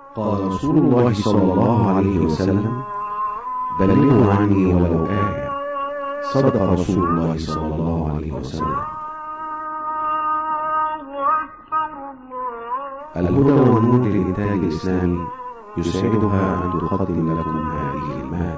قال رسول الله صلى الله عليه وسلم بلغوا عني ولو آية صدق رسول الله صلى الله عليه وسلم الهدى والنور للإنتاج الإسلامي يسعدها أن تقدم لكم هذه المادة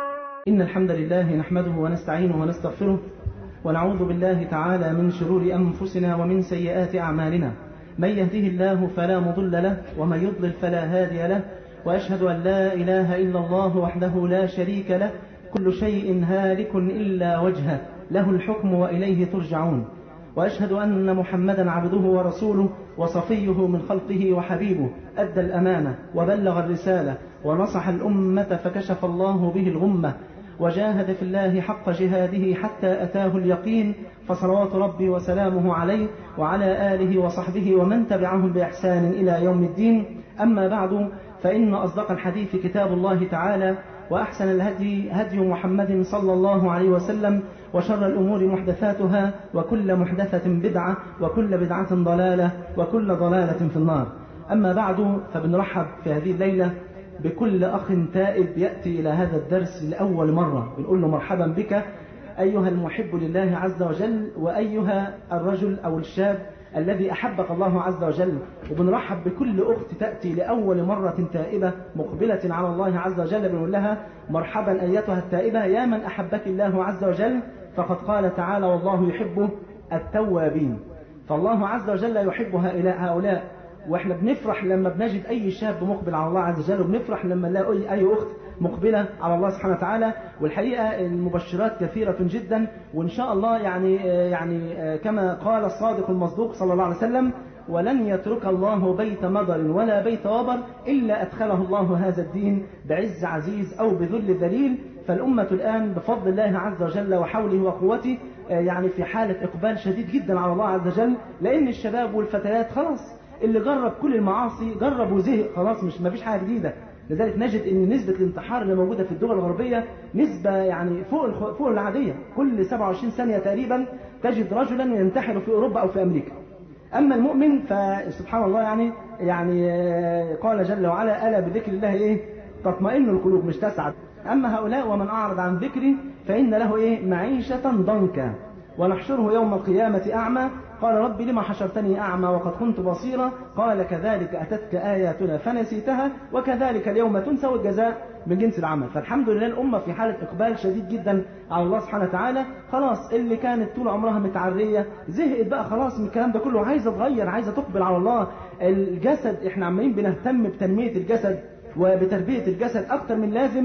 إن الحمد لله نحمده ونستعينه ونستغفره ونعوذ بالله تعالى من شرور أنفسنا ومن سيئات أعمالنا من يهده الله فلا مضل له ومن يضلل فلا هادي له وأشهد أن لا إله إلا الله وحده لا شريك له كل شيء هالك إلا وجهه له الحكم وإليه ترجعون وأشهد أن محمدا عبده ورسوله وصفيه من خلقه وحبيبه أدى الأمانة وبلغ الرسالة ونصح الأمة فكشف الله به الغمة وجاهد في الله حق جهاده حتى أتاه اليقين فصلوات ربي وسلامه عليه وعلى آله وصحبه ومن تبعهم بإحسان إلى يوم الدين أما بعد فإن أصدق الحديث كتاب الله تعالى وأحسن الهدي هدي محمد صلى الله عليه وسلم وشر الأمور محدثاتها وكل محدثة بدعة وكل بدعة ضلالة وكل ضلالة في النار أما بعد فبنرحب في هذه الليلة بكل أخ تائب يأتي إلى هذا الدرس لأول مرة بنقول له مرحبا بك أيها المحب لله عز وجل وأيها الرجل أو الشاب الذي أحبك الله عز وجل وبنرحب بكل أخت تأتي لأول مرة تائبة مقبلة على الله عز وجل بنقول لها مرحبا أيتها التائبة يا من أحبك الله عز وجل فقد قال تعالى والله يحب التوابين فالله عز وجل يحب هؤلاء واحنا بنفرح لما بنجد اي شاب مقبل على الله عز وجل وبنفرح لما نلاقي اي اخت مقبلة على الله سبحانه وتعالى والحقيقة المبشرات كثيرة جدا وإن شاء الله يعني يعني كما قال الصادق المصدوق صلى الله عليه وسلم ولن يترك الله بيت مضر ولا بيت وبر إلا أدخله الله هذا الدين بعز عزيز أو بذل ذليل فالأمة الآن بفضل الله عز وجل وحوله وقوته يعني في حالة إقبال شديد جدا على الله عز وجل لأن الشباب والفتيات خلاص اللي جرب كل المعاصي جرب وزهق خلاص مش مفيش حاجة جديدة لذلك نجد ان نسبة الانتحار اللي موجودة في الدول الغربية نسبة يعني فوق فوق العادية كل 27 ثانية تقريبا تجد رجلا ينتحر في اوروبا او في امريكا اما المؤمن فسبحان الله يعني يعني قال جل وعلا الا بذكر الله ايه تطمئن القلوب مش تسعد اما هؤلاء ومن اعرض عن ذكري فان له ايه معيشة ضنكا ونحشره يوم القيامة أعمى قال رب لما حشرتني أعمى وقد كنت بصيرا قال كذلك أتتك آياتنا فنسيتها وكذلك اليوم تنسى والجزاء من جنس العمل فالحمد لله الأمة في حالة إقبال شديد جدا على الله سبحانه وتعالى خلاص اللي كانت طول عمرها متعرية زهقت بقى خلاص من الكلام ده كله عايزة تغير عايزة تقبل على الله الجسد احنا عمالين بنهتم بتنمية الجسد وبتربية الجسد أكتر من لازم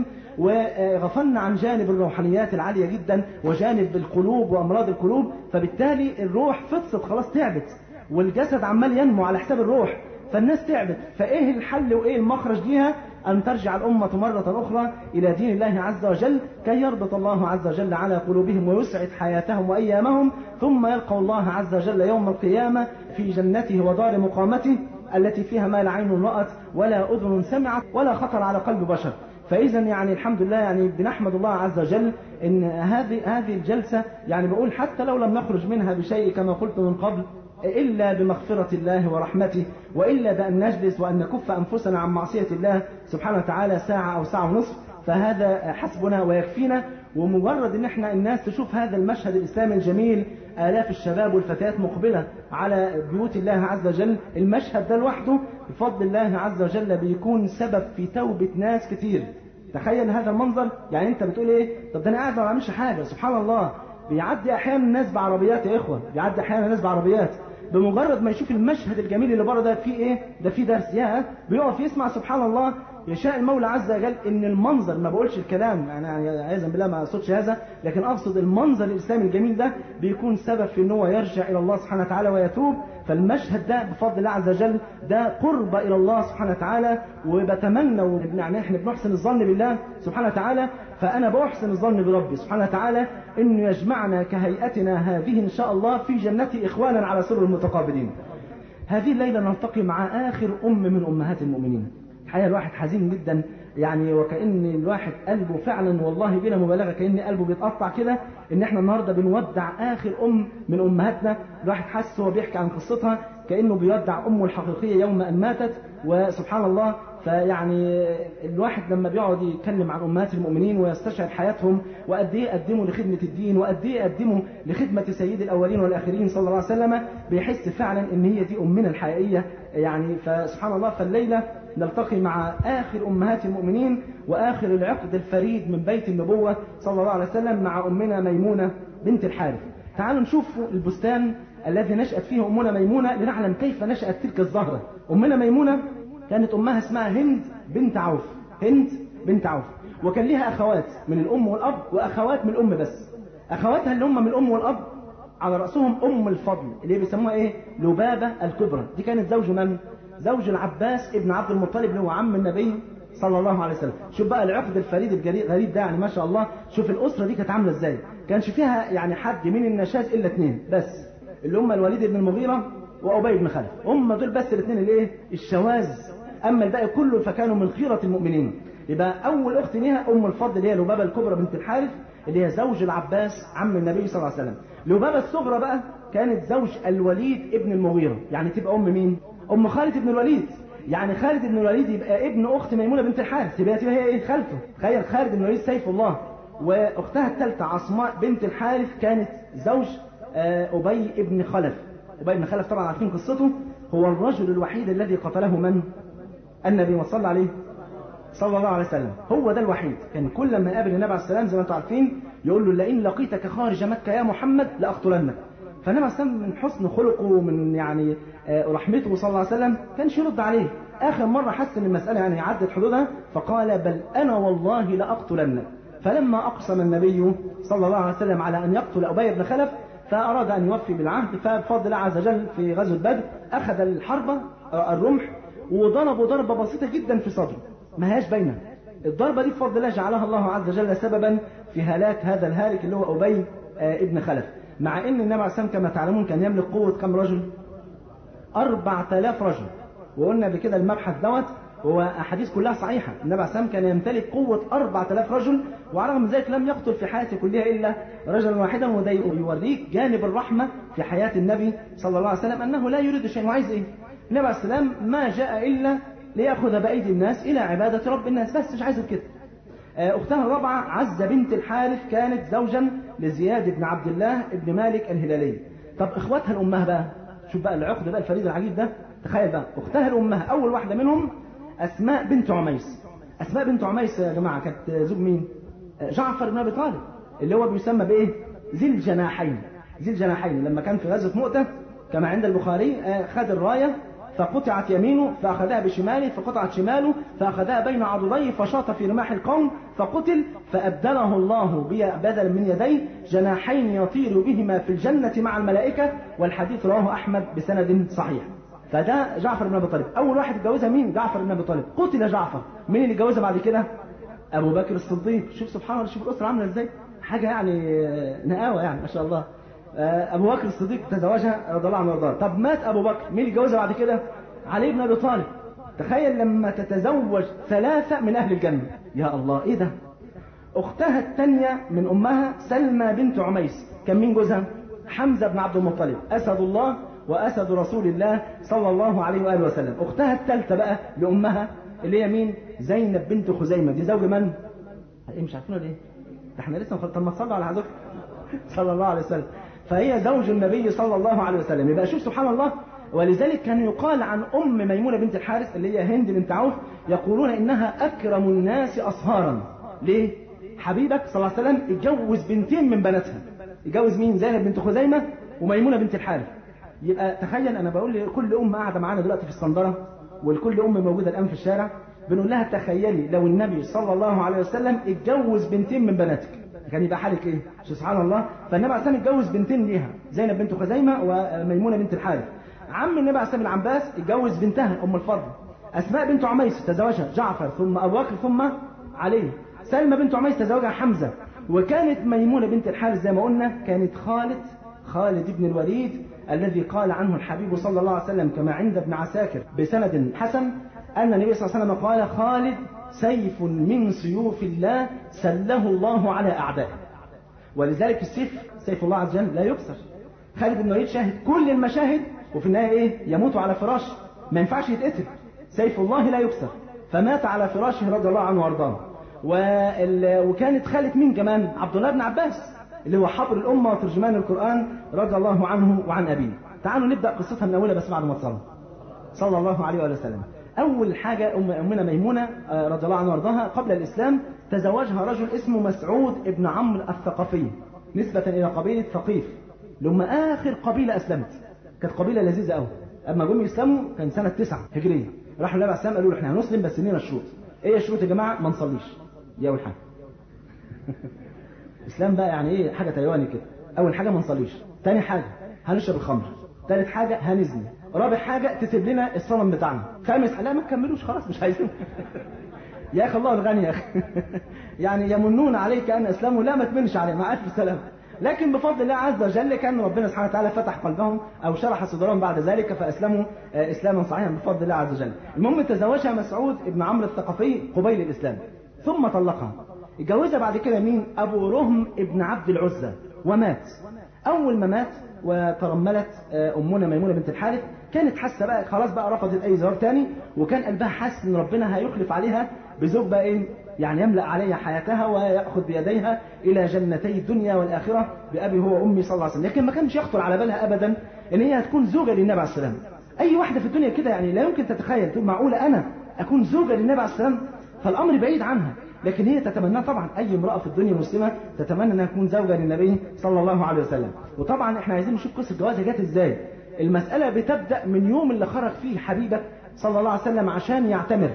وغفلنا عن جانب الروحانيات العالية جدا وجانب القلوب وأمراض القلوب فبالتالي الروح فطست خلاص تعبت والجسد عمال ينمو على حساب الروح فالناس تعبت فإيه الحل وإيه المخرج ليها أن ترجع الأمة مرة أخرى إلى دين الله عز وجل كي يربط الله عز وجل على قلوبهم ويسعد حياتهم وأيامهم ثم يلقوا الله عز وجل يوم القيامة في جنته ودار مقامته التي فيها ما لا عين رأت ولا أذن سمعت ولا خطر على قلب بشر فإذا يعني الحمد لله يعني بنحمد الله عز وجل إن هذه هذه الجلسة يعني بقول حتى لو لم نخرج منها بشيء كما قلت من قبل إلا بمغفرة الله ورحمته وإلا بأن نجلس وأن نكف أنفسنا عن معصية الله سبحانه وتعالى ساعة أو ساعة ونصف فهذا حسبنا ويكفينا ومجرد ان احنا الناس تشوف هذا المشهد الاسلامي الجميل الاف الشباب والفتيات مقبله على بيوت الله عز وجل المشهد ده لوحده بفضل الله عز وجل بيكون سبب في توبه ناس كتير تخيل هذا المنظر يعني انت بتقول ايه طب ده انا قاعد ما بعملش حاجه سبحان الله بيعدي احيانا الناس بعربيات يا اخوه بيعدي احيانا الناس بعربيات بمجرد ما يشوف المشهد الجميل اللي بره ده فيه ايه ده فيه درس يا بيقف يسمع سبحان الله يشاء المولى عز وجل ان المنظر ما بقولش الكلام انا يعني عايزا بالله ما اقصدش هذا لكن اقصد المنظر الاسلامي الجميل ده بيكون سبب في ان هو يرجع الى الله سبحانه وتعالى ويتوب فالمشهد ده بفضل الله عز وجل ده قرب الى الله سبحانه وتعالى وبتمنى يعني احنا بنحسن الظن بالله سبحانه وتعالى فانا بحسن الظن بربي سبحانه وتعالى انه يجمعنا كهيئتنا هذه ان شاء الله في جنته اخوانا على سر المتقابلين هذه الليله نلتقي مع اخر ام من امهات المؤمنين الحقيقه الواحد حزين جدا يعني وكأن الواحد قلبه فعلا والله بلا مبالغة كأن قلبه بيتقطع كده ان احنا النهاردة بنودع اخر ام من امهاتنا الواحد حاسس هو بيحكي عن قصتها كأنه بيودع أمه الحقيقية يوم أن ماتت وسبحان الله فيعني الواحد لما بيقعد يتكلم عن امهات المؤمنين ويستشعر حياتهم وقد ايه قدموا لخدمه الدين وقد ايه قدموا لخدمه سيد الاولين والاخرين صلى الله عليه وسلم بيحس فعلا ان هي دي امنا الحقيقيه يعني فسبحان الله فالليله نلتقي مع اخر امهات المؤمنين واخر العقد الفريد من بيت النبوه صلى الله عليه وسلم مع امنا ميمونه بنت الحارث. تعالوا نشوف البستان الذي نشأت فيه أمنا ميمونة لنعلم كيف نشأت تلك الزهرة أمنا ميمونة كانت أمها اسمها هند بنت عوف هند بنت عوف وكان لها أخوات من الأم والأب وأخوات من الأم بس أخواتها اللي هم من الأم والأب على رأسهم أم الفضل اللي بيسموها إيه لبابة الكبرى دي كانت زوج من زوج العباس ابن عبد المطلب اللي هو عم النبي صلى الله عليه وسلم شوف بقى العقد الفريد الغريب ده يعني ما شاء الله شوف الأسرة دي كانت عاملة إزاي كانش فيها يعني حد من النشاز إلا اثنين بس اللي هم الوليد بن المغيرة وأبي بن خلف هم دول بس الاثنين اللي ايه الشواذ أما الباقي كله فكانوا من خيرة المؤمنين يبقى أول أخت ليها أم الفضل اللي هي لبابة الكبرى بنت الحارث اللي هي زوج العباس عم النبي صلى الله عليه وسلم لبابة الصغرى بقى كانت زوج الوليد ابن المغيرة يعني تبقى أم مين أم خالد بن الوليد يعني خالد بن الوليد يبقى ابن أخت ميمونة بنت الحارث يبقى تبقى هي إيه خالته تخيل خالد بن الوليد سيف الله وأختها الثالثة عصماء بنت الحارث كانت زوج أبي ابن خلف أبي بن خلف طبعا عارفين قصته هو الرجل الوحيد الذي قتله من النبي صلى عليه صلى الله عليه وسلم هو ده الوحيد كان كل ما يقابل النبي عليه السلام زي ما انتم عارفين يقول له لئن لقيتك خارج مكة يا محمد لأقتلنك فالنبي عليه السلام من حسن خلقه ومن يعني رحمته صلى الله عليه وسلم كانش يرد عليه آخر مرة حس ان المسألة يعني عدت حدودها فقال بل أنا والله لأقتلنك فلما أقسم النبي صلى الله عليه وسلم على أن يقتل أبي بن خلف فأراد أن يوفي بالعهد فبفضل الله عز وجل في غزوة بدر أخذ الحربة الرمح وضربه ضربة بسيطة جدا في صدره ما هياش باينة الضربة دي بفضل الله جعلها الله عز وجل سببا في هلاك هذا الهالك اللي هو أبي ابن خلف مع أن النبي عليه السلام كما تعلمون كان يملك قوة كم رجل 4000 رجل وقلنا بكده المبحث دوت هو أحاديث كلها صحيحة النبي عليه السلام كان يمتلك قوة 4000 رجل وعلى الرغم من ذلك لم يقتل في حياته كلها إلا رجلا واحدا وده يوريك جانب الرحمة في حياة النبي صلى الله عليه وسلم أنه لا يريد شيء وعايز إيه النبي عليه السلام ما جاء إلا ليأخذ بأيدي الناس إلى عبادة رب الناس بس مش عايز كده أختها الرابعة عزة بنت الحارث كانت زوجا لزياد بن عبد الله بن مالك الهلالي طب إخواتها الأمها بقى شوف بقى العقد بقى الفريد العجيب ده تخيل بقى أختها الأمها أول واحدة منهم أسماء بنت عميس أسماء بنت عميس يا جماعة كانت زوج مين جعفر بن أبي طالب اللي هو بيسمى بإيه ذي الجناحين ذي الجناحين لما كان في غزوة مؤتة كما عند البخاري خد الراية فقطعت يمينه فأخذها بشماله فقطعت شماله فأخذها بين عضديه فشاط في رماح القوم فقتل فأبدله الله بدلا من يديه جناحين يطير بهما في الجنة مع الملائكة والحديث رواه أحمد بسند صحيح فده جعفر بن ابي طالب اول واحد اتجوزها مين جعفر بن ابي طالب قتل جعفر مين اللي اتجوزها بعد كده ابو بكر الصديق شوف سبحان الله شوف الاسره عامله ازاي حاجه يعني نقاوه يعني ما شاء الله ابو بكر الصديق تزوجها رضي الله عنه وارضاه طب مات ابو بكر مين اللي اتجوزها بعد كده علي بن ابي طالب تخيل لما تتزوج ثلاثه من اهل الجنه يا الله ايه ده اختها الثانيه من امها سلمى بنت عميس كان مين جوزها حمزه بن عبد المطلب اسد الله وأسد رسول الله صلى الله عليه وآله وسلم أختها الثالثة بقى لأمها اللي هي مين زينب بنت خزيمة دي زوج من ايه مش عارفين ليه ده احنا لسه طب ما تصلوا على حضرتك صلى الله عليه وسلم فهي زوج النبي صلى الله عليه وسلم يبقى شوف سبحان الله ولذلك كان يقال عن أم ميمونة بنت الحارث اللي هي هند بنت عوف يقولون إنها أكرم الناس أصهارا ليه حبيبك صلى الله عليه وسلم اتجوز بنتين من بناتها اتجوز مين زينب بنت خزيمة وميمونة بنت الحارث يبقى تخيل انا بقول لكل ام قاعده معانا دلوقتي في الصندره ولكل ام موجوده الان في الشارع بنقول لها تخيلي لو النبي صلى الله عليه وسلم اتجوز بنتين من بناتك كان يبقى حالك ايه سبحان الله فالنبي عليه السلام اتجوز بنتين ليها زينب بنت خزيمه وميمونه بنت الحارث عم النبي عليه السلام العباس اتجوز بنتها ام الفضل اسماء بنت عميس تزوجها جعفر ثم ابو بكر ثم علي سلمى بنت عميس تزوجها حمزه وكانت ميمونه بنت الحارث زي ما قلنا كانت خالد خالد بن الوليد الذي قال عنه الحبيب صلى الله عليه وسلم كما عند ابن عساكر بسند حسن أن النبي صلى الله عليه وسلم قال خالد سيف من سيوف الله سله الله على أعدائه ولذلك السيف سيف الله عز وجل لا يكسر خالد بن الوليد شاهد كل المشاهد وفي النهايه ايه يموت على فراشه ما ينفعش يتقتل سيف الله لا يكسر فمات على فراشه رضي الله عنه وارضاه وال... وكانت خالة مين كمان عبد الله بن عباس اللي هو حبر الامه وترجمان القران رضي الله عنه وعن ابيه تعالوا نبدا قصتها من اولها بس بعد ما تصلوا صلى الله عليه وآله وسلم أول حاجة أم أمنا ميمونة آه، رضي الله عنها وارضاها قبل الإسلام تزوجها رجل اسمه مسعود ابن عمرو الثقفي نسبة إلى قبيلة ثقيف اللي هم آخر قبيلة أسلمت كانت قبيلة لذيذة قوي أما جم يسلموا كان سنة تسعة هجرية راحوا النبي عليه السلام قالوا له إحنا هنسلم بس لينا الشروط إيه الشروط يا جماعة ما نصليش دي أول حاجة الإسلام بقى يعني إيه حاجة تايواني كده أول حاجة ما نصليش تاني حاجة هنشرب الخمر ثالث حاجة هنزني رابع حاجة تسيب لنا الصنم بتاعنا خامس لا ما تكملوش خلاص مش عايزين يا اخي الله الغني يا اخي يعني يمنون عليك ان اسلموا لا ما تمنش عليهم مع الف سلامه لكن بفضل الله عز وجل كان ربنا سبحانه وتعالى فتح قلبهم او شرح صدورهم بعد ذلك فاسلموا آه، اسلاما صحيحا بفضل الله عز وجل. المهم تزوجها مسعود ابن عمرو الثقفي قبيل الاسلام ثم طلقها. اتجوزها بعد كده مين؟ ابو رهم ابن عبد العزى ومات. اول ما مات وترملت آه، امنا ميمونه بنت الحارث كانت حاسه بقى خلاص بقى رفضت اي زواج تاني وكان قلبها حاسس ان ربنا هيخلف عليها بزوج بقى ايه يعني يملا عليها حياتها وياخذ بيديها الى جنتي الدنيا والاخره بابي هو وامي صلى الله عليه وسلم لكن ما كانش يخطر على بالها ابدا ان هي هتكون زوجه للنبي عليه السلام اي واحده في الدنيا كده يعني لا يمكن تتخيل تقول معقوله انا اكون زوجه للنبي عليه السلام فالامر بعيد عنها لكن هي تتمنى طبعا اي امراه في الدنيا مسلمه تتمنى انها تكون زوجه للنبي صلى الله عليه وسلم وطبعا احنا عايزين نشوف قصه جوازها جت ازاي المساله بتبدا من يوم اللي خرج فيه حبيبك صلى الله عليه وسلم عشان يعتمر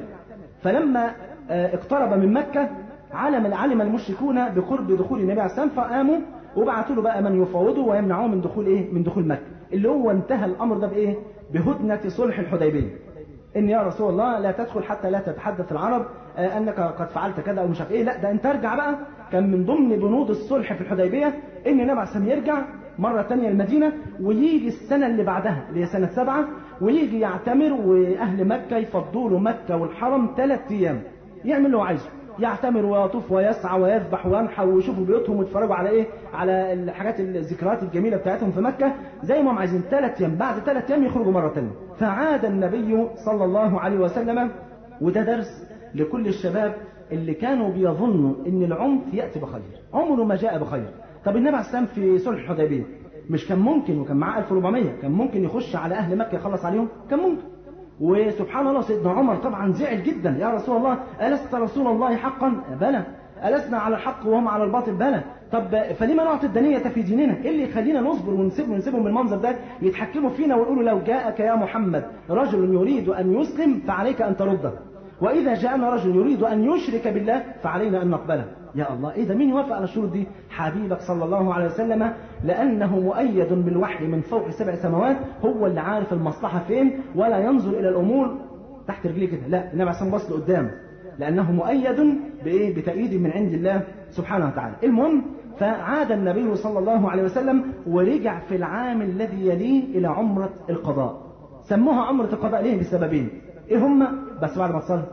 فلما آه، اقترب من مكه علم علم المشركون بقرب دخول النبي عليه السلام فقاموا وبعثوا له بقى من يفاوضه ويمنعوه من دخول ايه من دخول مكه اللي هو انتهى الامر ده بايه بهدنه صلح الحديبيه ان يا رسول الله لا تدخل حتى لا تتحدث العرب آه، انك قد فعلت كذا او مش عارف ايه لا ده انت ارجع بقى كان من ضمن بنود الصلح في الحديبيه ان النبي عليه السلام يرجع مرة تانية المدينة ويجي السنة اللي بعدها اللي هي سنة سبعة ويجي يعتمر وأهل مكة يفضوا له مكة والحرم ثلاث أيام يعمل اللي هو عايزه يعتمر ويطوف ويسعى ويذبح وينحر ويشوفوا بيوتهم ويتفرجوا على ايه على الحاجات الذكريات الجميله بتاعتهم في مكه زي ما هم عايزين ثلاث ايام بعد ثلاث ايام يخرجوا مره ثانيه فعاد النبي صلى الله عليه وسلم وده درس لكل الشباب اللي كانوا بيظنوا ان العنف ياتي بخير عمره ما جاء بخير طب النبي عليه السلام في صلح الحديبيه مش كان ممكن وكان معاه 1400 كان ممكن يخش على اهل مكه يخلص عليهم كان ممكن وسبحان الله سيدنا عمر طبعا زعل جدا يا رسول الله ألست رسول الله حقا بلى ألسنا على الحق وهم على الباطل بلى طب فلما نعطي الدنية في ديننا ايه اللي يخلينا نصبر ونسيبهم ونسيبهم بالمنظر ده يتحكموا فينا ويقولوا لو جاءك يا محمد رجل يريد أن يسلم فعليك أن ترده وإذا جاءنا رجل يريد أن يشرك بالله فعلينا أن نقبله يا الله إيه ده مين يوافق على الشروط دي حبيبك صلى الله عليه وسلم لأنه مؤيد بالوحي من فوق سبع سماوات هو اللي عارف المصلحة فين ولا ينظر إلى الأمور تحت رجليه كده لا النبي عليه الصلاة والسلام بص لقدام لأنه مؤيد بإيه بتأييد من عند الله سبحانه وتعالى المهم فعاد النبي صلى الله عليه وسلم ورجع في العام الذي يليه إلى عمرة القضاء سموها عمرة القضاء ليه بسببين إيه هما بس بعد ما تصلي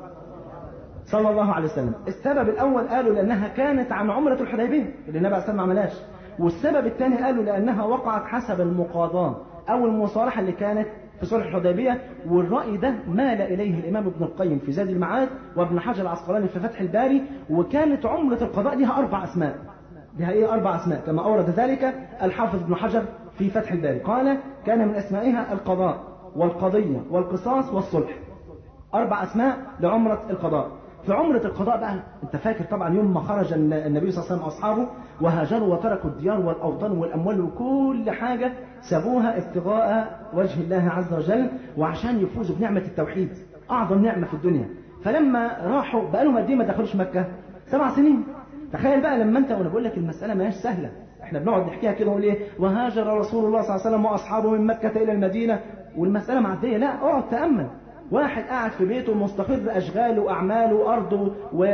صلى الله عليه وسلم السبب الأول قالوا لأنها كانت عن عمرة الحديبية اللي النبي عليه الصلاة ما عملهاش والسبب الثاني قالوا لأنها وقعت حسب المقاضاة أو المصالحة اللي كانت في صلح الحديبية والرأي ده مال إليه الإمام ابن القيم في زاد المعاد وابن حجر العسقلاني في فتح الباري وكانت عمرة القضاء لها أربع أسماء لها إيه أربع أسماء كما أورد ذلك الحافظ ابن حجر في فتح الباري قال كان من أسمائها القضاء والقضية والقصاص والصلح أربع أسماء لعمرة القضاء في عمرة القضاء بقى انت فاكر طبعا يوم ما خرج النبي صلى الله عليه وسلم واصحابه وهاجروا وتركوا الديار والاوطان والاموال وكل حاجه سابوها ابتغاء وجه الله عز وجل وعشان يفوزوا بنعمه التوحيد اعظم نعمه في الدنيا فلما راحوا بقى لهم قد ايه ما دخلوش مكه سبع سنين تخيل بقى لما انت وانا بقول لك المساله ما هيش سهله احنا بنقعد نحكيها كده ونقول ايه وهاجر رسول الله صلى الله عليه وسلم واصحابه من مكه الى المدينه والمساله معديه لا اقعد تامل واحد قاعد في بيته مستقر اشغاله واعماله ارضه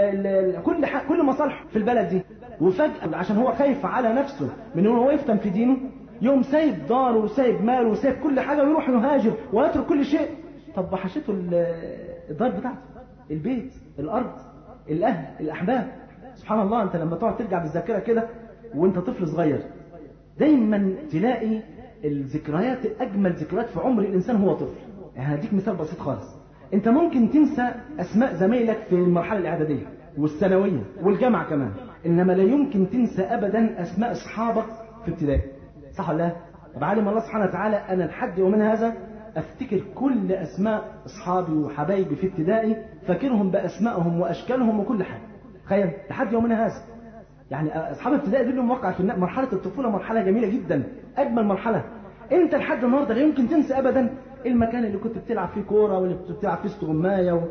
وكل ح... كل مصالحه في البلد دي وفجاه عشان هو خايف على نفسه من ان هو يفتن في دينه يوم سايب داره وسايب ماله وسايب كل حاجه ويروح يهاجر ويترك كل شيء طب وحشته الدار بتاعته البيت الارض الاهل الاحباب سبحان الله انت لما تقعد ترجع بالذاكره كده وانت طفل صغير دايما تلاقي الذكريات اجمل ذكريات في عمر الانسان هو طفل يعني هديك مثال بسيط خالص انت ممكن تنسى اسماء زمايلك في المرحله الاعداديه والثانويه والجامعه كمان انما لا يمكن تنسى ابدا اسماء اصحابك في ابتدائي صح ولا لا طب علم الله سبحانه وتعالى انا لحد يومنا هذا افتكر كل اسماء اصحابي وحبايبي في ابتدائي فاكرهم باسمائهم واشكالهم وكل حاجه تخيل لحد يومنا هذا يعني اصحاب ابتدائي دول لهم واقع في النا- مرحله الطفوله مرحله جميله جدا اجمل مرحله انت لحد النهارده لا يمكن تنسى ابدا المكان اللي كنت بتلعب فيه كوره واللي كنت بتلعب فيه استغمايه و...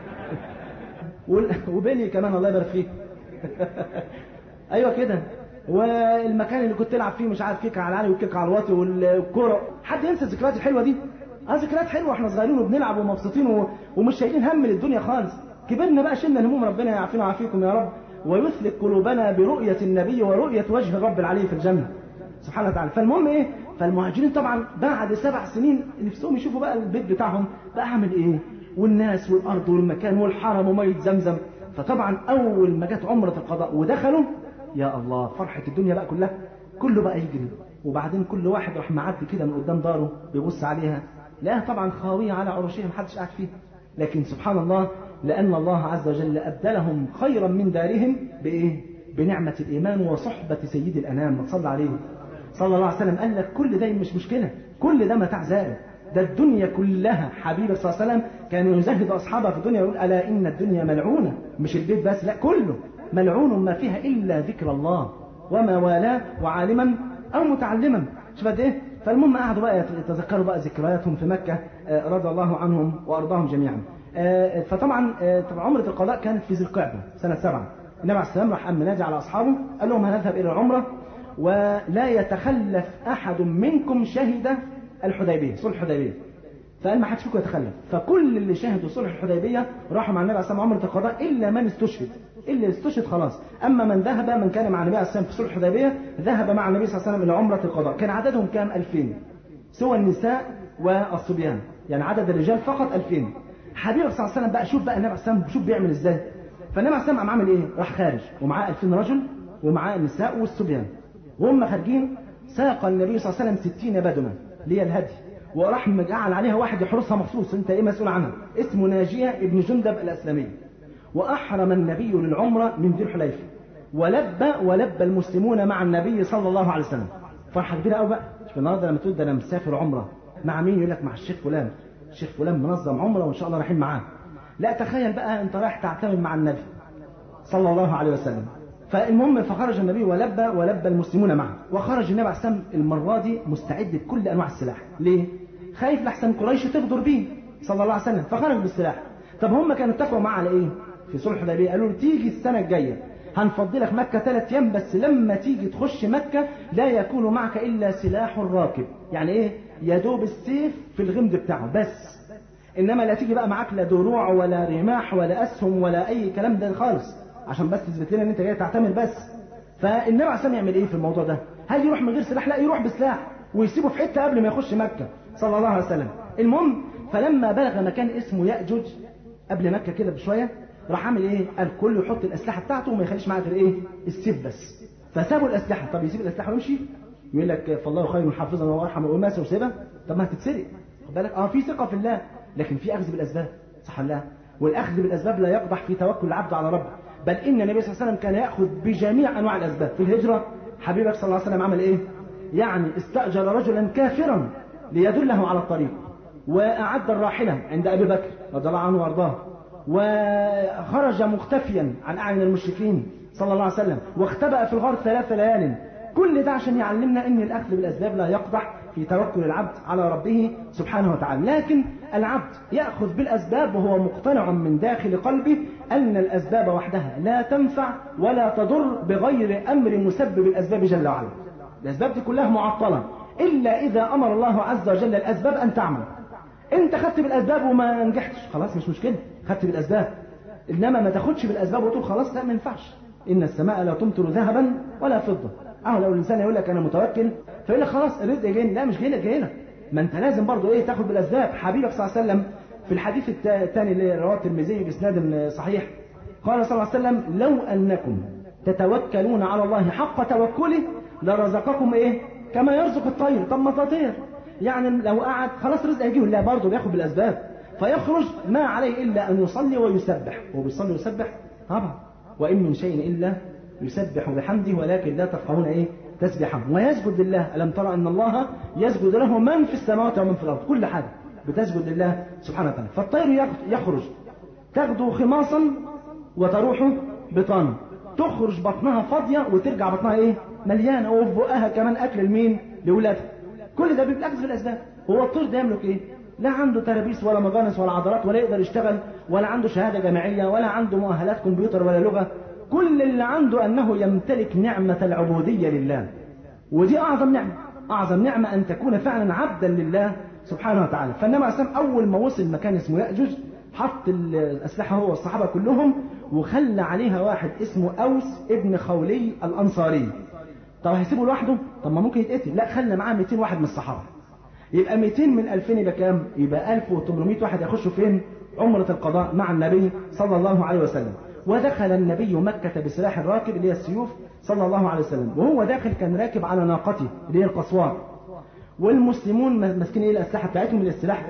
وال- وبيلي كمان الله يبارك فيك ايوه كده والمكان اللي كنت تلعب فيه مش عارف كيك على العالي وكيك على الواطي والكوره حد ينسى الذكريات الحلوه دي اه ذكريات حلوه احنا صغيرين وبنلعب ومبسوطين و... ومش شايلين هم للدنيا خالص كبرنا بقى شلنا الهموم ربنا يعافينا ويعافيكم يا رب ويثلك قلوبنا برؤية النبي ورؤية وجه الرب العلي في الجنة سبحانه وتعالى فالمهم ايه فالمهاجرين طبعا بعد سبع سنين نفسهم يشوفوا بقى البيت بتاعهم بقى عامل ايه والناس والارض والمكان والحرم وميه زمزم فطبعا اول ما جت عمره القضاء ودخلوا يا الله فرحه الدنيا بقى كلها كله بقى يجري وبعدين كل واحد راح معدي كده من قدام داره بيبص عليها لقاها طبعا خاويه على عروشها محدش قاعد فيها لكن سبحان الله لأن الله عز وجل أبدلهم خيرا من دارهم بإيه؟ بنعمة الإيمان وصحبة سيد الأنام ما تصلى عليه صلى الله عليه وسلم قال لك كل ده مش مشكلة كل ده متاع زائل ده الدنيا كلها حبيبه صلى الله عليه وسلم كان يزهد أصحابه في الدنيا يقول ألا إن الدنيا ملعونة مش البيت بس لا كله ملعون ما فيها إلا ذكر الله وما والاه وعالما أو متعلما شوف قد إيه فالمهم قعدوا بقى يتذكروا بقى ذكرياتهم في مكة آه، رضي الله عنهم وأرضاهم جميعا آه، فطبعا آه، طبعا عمرة القضاء كانت في ذي القعدة سنة سبعة النبي عليه السلام راح قام نادي على أصحابه قال لهم هنذهب إلى العمرة ولا يتخلف أحد منكم شهد الحديبية صلح الحديبية فقال ما حدش فيكم يتخلف فكل اللي شهدوا صلح الحديبية راحوا مع النبي عليه السلام عمرة القضاء إلا من استشهد اللي استشهد خلاص أما من ذهب من كان مع النبي عليه السلام في صلح الحديبية ذهب مع النبي صلى الله عليه وسلم إلى عمرة القضاء كان عددهم كام 2000 سوى النساء والصبيان يعني عدد الرجال فقط 2000 حبيبك صلى الله عليه وسلم بقى شوف بقى النبي عليه السلام شوف بيعمل ازاي فالنبي عليه السلام قام عامل ايه راح خارج ومعاه 2000 رجل ومعاه النساء والصبيان وهم خارجين ساق النبي صلى الله عليه وسلم 60 بدنه اللي هي الهدي وراح مجعل عليها واحد يحرسها مخصوص انت ايه مسؤول عنها اسمه ناجيه ابن جندب الاسلمي واحرم النبي للعمره من ذي الحليفه ولبى ولبى المسلمون مع النبي صلى الله عليه وسلم فرحه كبيره قوي بقى شوف النهارده لما تقول ده انا مسافر عمره مع مين يقول لك مع الشيخ فلان الشيخ فلان منظم عمره وان شاء الله رايحين معاه لا تخيل بقى انت رايح تعتمد مع النبي صلى الله عليه وسلم فالمهم فخرج النبي ولبى ولبى المسلمون معه وخرج النبي عليه السلام المره دي مستعد بكل انواع السلاح ليه خايف لحسن قريش تغدر بيه صلى الله عليه وسلم فخرج بالسلاح طب هم كانوا اتفقوا معاه على ايه في صلح الحديبيه قالوا له تيجي السنه الجايه هنفضي لك مكة ثلاث أيام بس لما تيجي تخش مكة لا يكون معك إلا سلاح راكب يعني إيه يا دوب السيف في الغمد بتاعه بس إنما لا تيجي بقى معاك لا دروع ولا رماح ولا أسهم ولا أي كلام ده خالص عشان بس تثبت لنا إن أنت جاي تعتمر بس فالنبي عليه السلام يعمل إيه في الموضوع ده هل يروح من غير سلاح لا يروح بسلاح ويسيبه في حتة قبل ما يخش مكة صلى الله عليه وسلم المهم فلما بلغ مكان اسمه يأجوج قبل مكة كده بشوية راح عامل ايه قال كله يحط الاسلحه بتاعته وما يخليش معاه غير ايه السيف بس فسابوا الاسلحه طب يسيب الاسلحه ويمشي يقول لك فالله خير حافظا وهو ارحم وماسه وسيبها طب ما هتتسرق خد بالك اه في ثقه في الله لكن في اخذ بالاسباب صح الله والاخذ بالاسباب لا يقدح في توكل العبد على ربه بل ان النبي صلى الله عليه وسلم كان ياخذ بجميع انواع الاسباب في الهجره حبيبك صلى الله عليه وسلم عمل ايه يعني استاجر رجلا كافرا ليدله على الطريق واعد الراحله عند ابي بكر رضي الله عنه وارضاه وخرج مختفيا عن أعين المشركين صلى الله عليه وسلم واختبأ في الغار ثلاث ليال كل ده عشان يعلمنا أن الأخذ بالأسباب لا يقدح في توكل العبد على ربه سبحانه وتعالى لكن العبد يأخذ بالأسباب وهو مقتنع من داخل قلبه أن الأسباب وحدها لا تنفع ولا تضر بغير أمر مسبب الأسباب جل وعلا الأسباب دي كلها معطلة إلا إذا أمر الله عز وجل الأسباب أن تعمل انت خدت بالاسباب وما نجحتش خلاص مش مشكله خدت بالاسباب انما ما تاخدش بالاسباب وتقول خلاص لا ما ينفعش ان السماء لا تمطر ذهبا ولا فضه اه لو الانسان يقول لك انا متوكل فيقول لك خلاص الرزق جاي لا مش جاي لك جاي لك ما انت لازم برضه ايه تاخد بالاسباب حبيبك صلى الله عليه وسلم في الحديث الثاني اللي رواه الترمذي باسناد صحيح قال صلى الله عليه وسلم لو انكم تتوكلون على الله حق توكله لرزقكم ايه كما يرزق الطير طب ما تطير يعني لو قعد خلاص رزق هيجيه لا برضه بياخد بالاسباب فيخرج ما عليه الا ان يصلي ويسبح هو بيصلي ويسبح طبعا وان من شيء الا يسبح بحمده ولكن لا تفقهون ايه تسبحه ويسجد لله الم ترى ان الله يسجد له من في السماوات ومن في الارض كل حاجه بتسجد لله سبحانه وتعالى فالطير يخرج تغدو خماصا وتروح بطانا تخرج بطنها فاضية وترجع بطنها ايه مليانة وفي بقها كمان اكل لمين لولادها كل ده بيبقى في الاسباب هو الطير ده يملك ايه لا عنده ترابيس ولا مجانس ولا عضلات ولا يقدر يشتغل ولا عنده شهادة جامعية ولا عنده مؤهلات كمبيوتر ولا لغة كل اللي عنده انه يمتلك نعمة العبودية لله ودي اعظم نعمة اعظم نعمة ان تكون فعلا عبدا لله سبحانه وتعالى فالنبي عليه الصلاه اول ما وصل مكان اسمه ياجوج حط الاسلحه هو والصحابه كلهم وخلى عليها واحد اسمه اوس ابن خولي الانصاري طب هيسيبه لوحده طب ما ممكن يتقتل لا خلى معاه 200 واحد من الصحابه يبقى 200 من 2000 يبقى كام يبقى 1800 واحد يخشوا فين عمرة القضاء مع النبي صلى الله عليه وسلم ودخل النبي مكة بسلاح الراكب اللي هي السيوف صلى الله عليه وسلم وهو داخل كان راكب على ناقته اللي هي القصوار والمسلمون ماسكين ايه الاسلحه بتاعتهم السلاح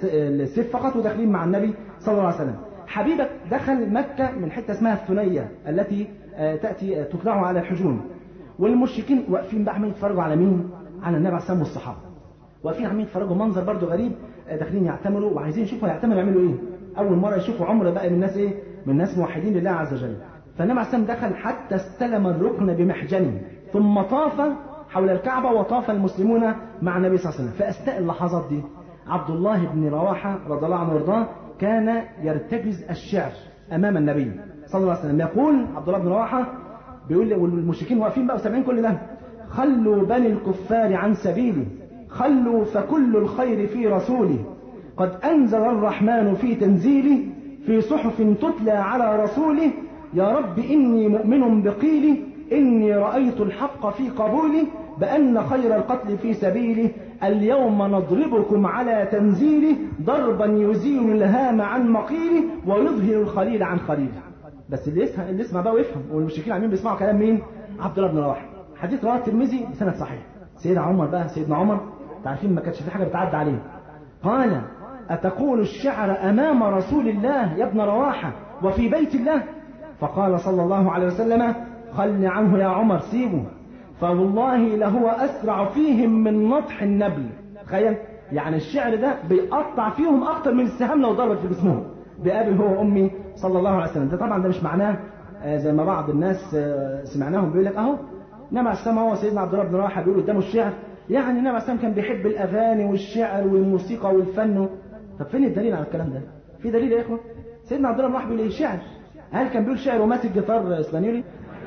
السيف فقط وداخلين مع النبي صلى الله عليه وسلم حبيبك دخل مكه من حته اسمها الثنيه التي تاتي تطلع على الحجون والمشركين واقفين بقى عمالين يتفرجوا على مين على النبي عليه الصلاه والصحابه واقفين عمالين يتفرجوا منظر برضو غريب داخلين يعتمروا وعايزين يشوفوا يعتمروا يعملوا ايه اول مره يشوفوا عمره بقى من الناس ايه من ناس موحدين لله عز وجل فالنبي عليه الصلاه دخل حتى استلم الركن بمحجنه ثم طاف حول الكعبة وطاف المسلمون مع النبي صلى الله عليه وسلم فأستاء اللحظات دي عبد الله بن رواحة رضي الله عنه وارضاه كان يرتجز الشعر أمام النبي صلى الله عليه وسلم يقول عبد الله بن رواحة بيقول والمشركين واقفين بقى وسامعين كل ده خلوا بني الكفار عن سبيلي خلوا فكل الخير في رسولي قد أنزل الرحمن في تنزيله في صحف تتلى على رسوله يا رب إني مؤمن بقيلي إني رأيت الحق في قبولي بأن خير القتل في سبيله اليوم نضربكم على تنزيله ضربا يزيل الهام عن مقيله ويظهر الخليل عن خليله بس اللي يسمع اللي يسمع بقى ويفهم والمشركين عاملين بيسمعوا كلام مين؟ عبد الله بن رواحه حديث رواه الترمذي بسند صحيح سيدنا عمر بقى سيدنا عمر عارفين ما كانتش في حاجه بتعدى عليه قال أتقول الشعر أمام رسول الله يا ابن رواحة وفي بيت الله فقال صلى الله عليه وسلم خل عنه يا عمر سيبه فوالله لهو أسرع فيهم من نطح النبل تخيل يعني الشعر ده بيقطع فيهم أكتر من السهام لو ضربت في جسمهم بأبي هو وأمي صلى الله عليه وسلم ده طبعا ده مش معناه زي ما بعض الناس سمعناهم بيقول لك أهو نبع السماء هو سيدنا عبد الله بن رواحة بيقول قدامه الشعر يعني النبي عليه كان بيحب الأغاني والشعر والموسيقى والفن طب فين الدليل على الكلام ده؟ في دليل يا إخوة؟ سيدنا عبد الله بن رواحة بيقول إيه شعر هل كان بيقول شعر وماسك جيتار اسبانيولي؟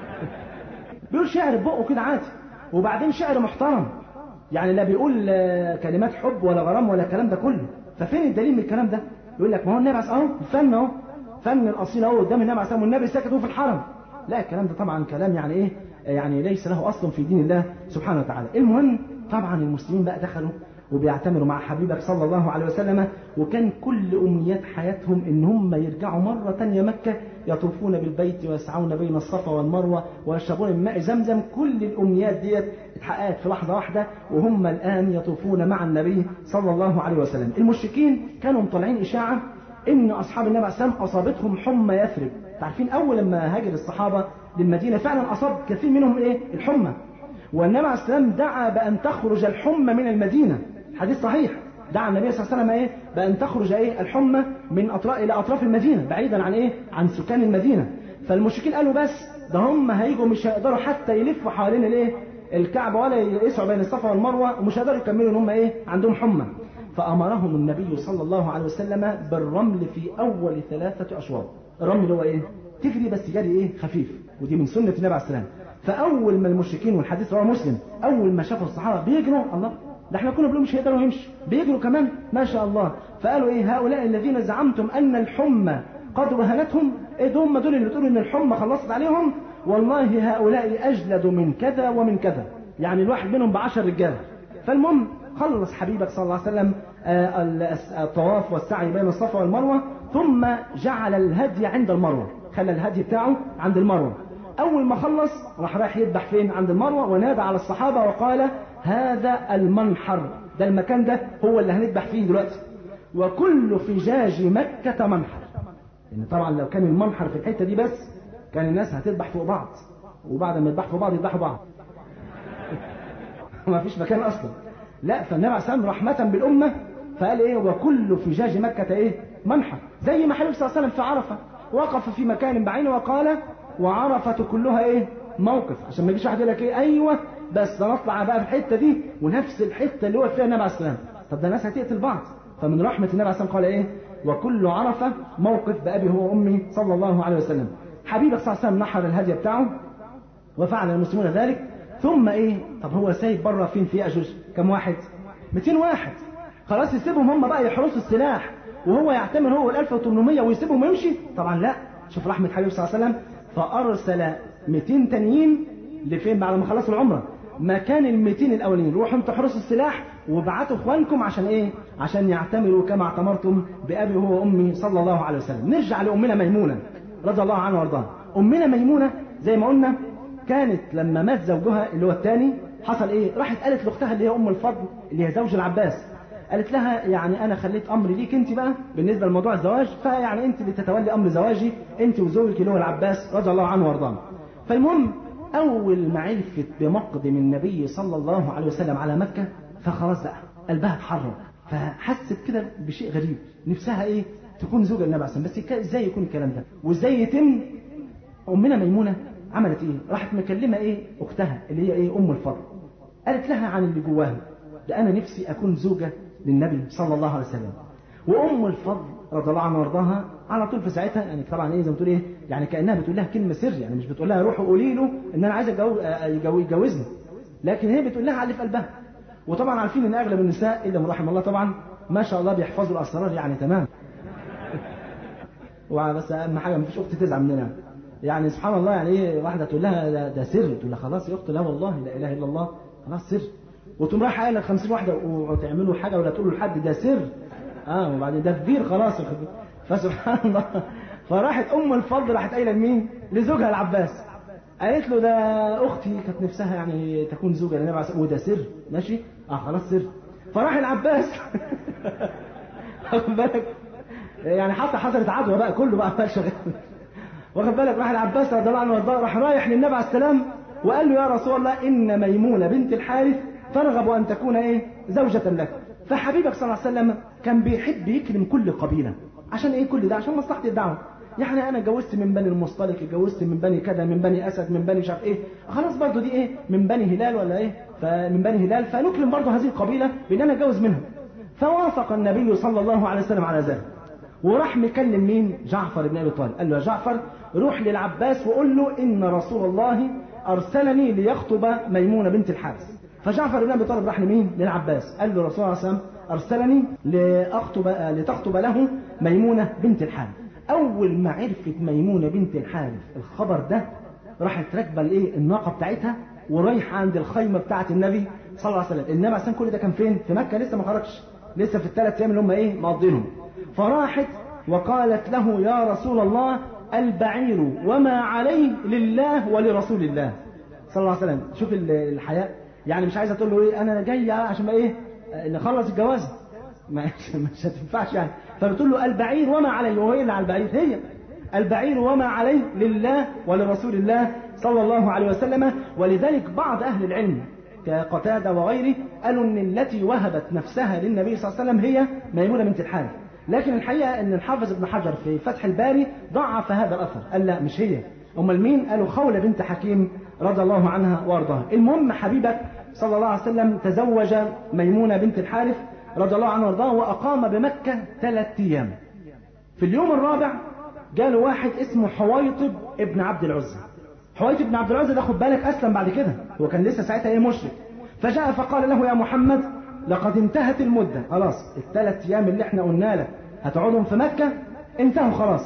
بيقول شعر بقه كده عادي وبعدين شعر محترم يعني لا بيقول كلمات حب ولا غرام ولا الكلام ده كله ففين الدليل من الكلام ده يقول لك ما هو النبي اهو الفن اهو فن الاصيل اهو قدام النبي عليه والنبي ساكت في الحرم لا الكلام ده طبعا كلام يعني ايه يعني ليس له اصل في دين الله سبحانه وتعالى المهم طبعا المسلمين بقى دخلوا وبيعتمروا مع حبيبك صلى الله عليه وسلم وكان كل أمنيات حياتهم إن هم يرجعوا مرة تانية مكة يطوفون بالبيت ويسعون بين الصفا والمروة ويشربون من ماء زمزم كل الأمنيات ديت اتحققت في لحظة واحدة وهم الآن يطوفون مع النبي صلى الله عليه وسلم المشركين كانوا مطلعين إشاعة إن أصحاب النبي عليه السلام أصابتهم حمى يثرب تعرفين أول لما هاجر الصحابة للمدينة فعلا أصاب كثير منهم إيه الحمى والنبي عليه السلام دعا بأن تخرج الحمى من المدينة حديث صحيح دعا النبي صلى الله عليه وسلم ايه بان تخرج ايه الحمى من اطراف الى اطراف المدينه بعيدا عن ايه عن سكان المدينه فالمشركين قالوا بس ده هم هيجوا مش هيقدروا حتى يلفوا حوالين الايه الكعبه ولا يسعوا بين الصفا والمروه ومش هيقدروا يكملوا ان هم ايه عندهم حمى فامرهم النبي صلى الله عليه وسلم بالرمل في اول ثلاثه اشواط الرمل هو ايه تجري بس جري ايه خفيف ودي من سنه النبي عليه السلام فاول ما المشركين والحديث رواه مسلم اول ما شافوا الصحابه بيجروا الله ده احنا كنا بنقول مش هيقدروا يمشوا بيجروا كمان ما شاء الله فقالوا ايه هؤلاء الذين زعمتم ان الحمى قد وهنتهم ايه هم دول اللي بتقولوا ان الحمى خلصت عليهم والله هؤلاء اجلد من كذا ومن كذا يعني الواحد منهم بعشر رجال فالمهم خلص حبيبك صلى الله عليه وسلم الطواف والسعي بين الصفا والمروه ثم جعل الهدي عند المروه خلى الهدي بتاعه عند المروه اول ما خلص راح رايح يذبح فين عند المروه ونادى على الصحابه وقال هذا المنحر ده المكان ده هو اللي هنذبح فيه دلوقتي وكل فجاج مكة منحر لأن طبعا لو كان المنحر في الحتة دي بس كان الناس هتذبح فوق بعض وبعد ما يذبحوا فوق بعض يذبحوا بعض ما فيش مكان أصلا لا فالنبي عليه الصلاة والسلام رحمة بالأمة فقال إيه وكل فجاج مكة إيه منحر زي ما حبيب صلى الله عليه وسلم في عرفة وقف في مكان بعينه وقال وعرفة كلها إيه موقف عشان ما يجيش واحد يقول لك إيه أيوه بس نطلع بقى في الحتة دي ونفس الحتة اللي هو فيها النبي عليه الصلاة والسلام طب ده الناس هتقتل بعض فمن رحمة النبي عليه الصلاة والسلام قال إيه وكل عرفة موقف بأبي هو وأمي صلى الله عليه وسلم حبيبك صلى الله عليه وسلم نحر الهدي بتاعه وفعل المسلمون ذلك ثم ايه طب هو سايب بره فين في يأجوج كم واحد 200 واحد خلاص يسيبهم هم بقى يحرسوا السلاح وهو يعتمر هو ال 1800 ويسيبهم ويمشي طبعا لا شوف رحمة حبيب صلى الله عليه وسلم فأرسل 200 تانيين لفين بعد ما خلصوا العمرة مكان ال 200 الاولين روحوا انتوا احرسوا السلاح وابعتوا اخوانكم عشان ايه عشان يعتمروا كما اعتمرتم بابي هو وامي صلى الله عليه وسلم نرجع لامنا ميمونه رضي الله عنها وارضاها امنا ميمونه زي ما قلنا كانت لما مات زوجها اللي هو الثاني حصل ايه راحت قالت لاختها اللي هي ام الفضل اللي هي زوج العباس قالت لها يعني انا خليت امري ليك انت بقى بالنسبه لموضوع الزواج فيعني انت اللي تتولي امر زواجي انت وزوجك اللي هو العباس رضي الله عنه وارضاه فالمهم اول ما عرفت بمقدم النبي صلى الله عليه وسلم على مكه فخلاص بقى قلبها اتحرك فحست كده بشيء غريب نفسها ايه تكون زوجة النبي عليه الصلاه والسلام بس ازاي يكون الكلام ده وازاي يتم امنا ميمونه عملت ايه راحت مكلمه ايه اختها اللي هي ايه ام الفضل قالت لها عن اللي جواها ده انا نفسي اكون زوجه للنبي صلى الله عليه وسلم وام الفضل رضي الله عنها وارضاها على طول في ساعتها يعني طبعا ايه زي ما تقول ايه يعني كانها بتقول لها كلمه سر يعني مش بتقول لها روحوا قولي له ان انا عايزه يجوزني لكن هي بتقول لها على اللي في قلبها وطبعا عارفين ان اغلب النساء الا من رحم الله طبعا ما شاء الله بيحفظوا الاسرار يعني تمام وبس اهم حاجه ما فيش اخت تزعل مننا يعني سبحان الله يعني ايه واحده تقول لها ده, ده سر تقول لها خلاص يا اخت لا والله لا اله الا الله خلاص سر وتقوم رايحه قايله 50 واحده وتعملوا حاجه ولا تقولوا لحد ده سر اه وبعدين ده كبير خلاص فسبحان الله فراحت ام الفضل راحت قايله لمين؟ لزوجها العباس قالت له ده اختي كانت نفسها يعني تكون زوجه للنبي عليه وده سر ماشي؟ اه خلاص سر فراح العباس واخد بالك يعني حتى حصلت عدوى بقى كله بقى عمال شغال واخد بالك راح العباس رضي الله عنه وارضاه راح رايح للنبي عليه السلام وقال له يا رسول الله ان ميمونه بنت الحارث ترغب ان تكون ايه زوجة لك فحبيبك صلى الله عليه وسلم كان بيحب يكرم كل قبيله عشان ايه كل ده عشان مصلحه الدعوه يعني انا اتجوزت من بني المصطلق اتجوزت من بني كذا من بني اسد من بني مش عارف ايه خلاص برضو دي ايه من بني هلال ولا ايه فمن بني هلال فنكرم برضو هذه القبيله بان انا اتجوز منها فوافق النبي صلى الله عليه وسلم على ذلك وراح مكلم مين جعفر بن ابي طالب قال له يا جعفر روح للعباس وقول له ان رسول الله ارسلني ليخطب ميمونه بنت الحارث فجعفر بن ابي طالب راح لمين للعباس قال له الرسول صلى الله عليه وسلم ارسلني لاخطب لتخطب له ميمونه بنت الحارث اول ما عرفت ميمونه بنت الحارث الخبر ده راحت راكبه الايه الناقه بتاعتها ورايحه عند الخيمه بتاعه النبي صلى الله عليه وسلم النبي عشان كل ده كان فين في مكه لسه ما خرجش لسه في الثلاث ايام اللي هم ايه مقضينهم فراحت وقالت له يا رسول الله البعير وما عليه لله ولرسول الله صلى الله عليه وسلم شوف الحياء يعني مش عايزه تقول له ايه انا جاي عشان ما ايه نخلص الجواز مش, مش هتنفعش يعني فبتقول له البعير وما عليه وهو ايه اللي على البعير هي البعير وما عليه لله ولرسول الله صلى الله عليه وسلم ولذلك بعض اهل العلم كقتادة وغيره قالوا ان التي وهبت نفسها للنبي صلى الله عليه وسلم هي ميمونة بنت الحارث لكن الحقيقة ان الحافظ ابن حجر في فتح الباري ضعف هذا الاثر قال لا مش هي امال مين قالوا خولة بنت حكيم رضي الله عنها وارضاها المهم حبيبك صلى الله عليه وسلم تزوج ميمونة بنت الحارث رضي الله عنه وارضاه واقام بمكة ثلاث ايام في اليوم الرابع جاله واحد اسمه حويطب ابن عبد العزى حويطب ابن عبد العزى ده خد بالك اسلم بعد كده هو كان لسه ساعتها ايه مشرك فجاء فقال له يا محمد لقد انتهت المدة خلاص الثلاث ايام اللي احنا قلنا لك هتقعدهم في مكة انتهوا خلاص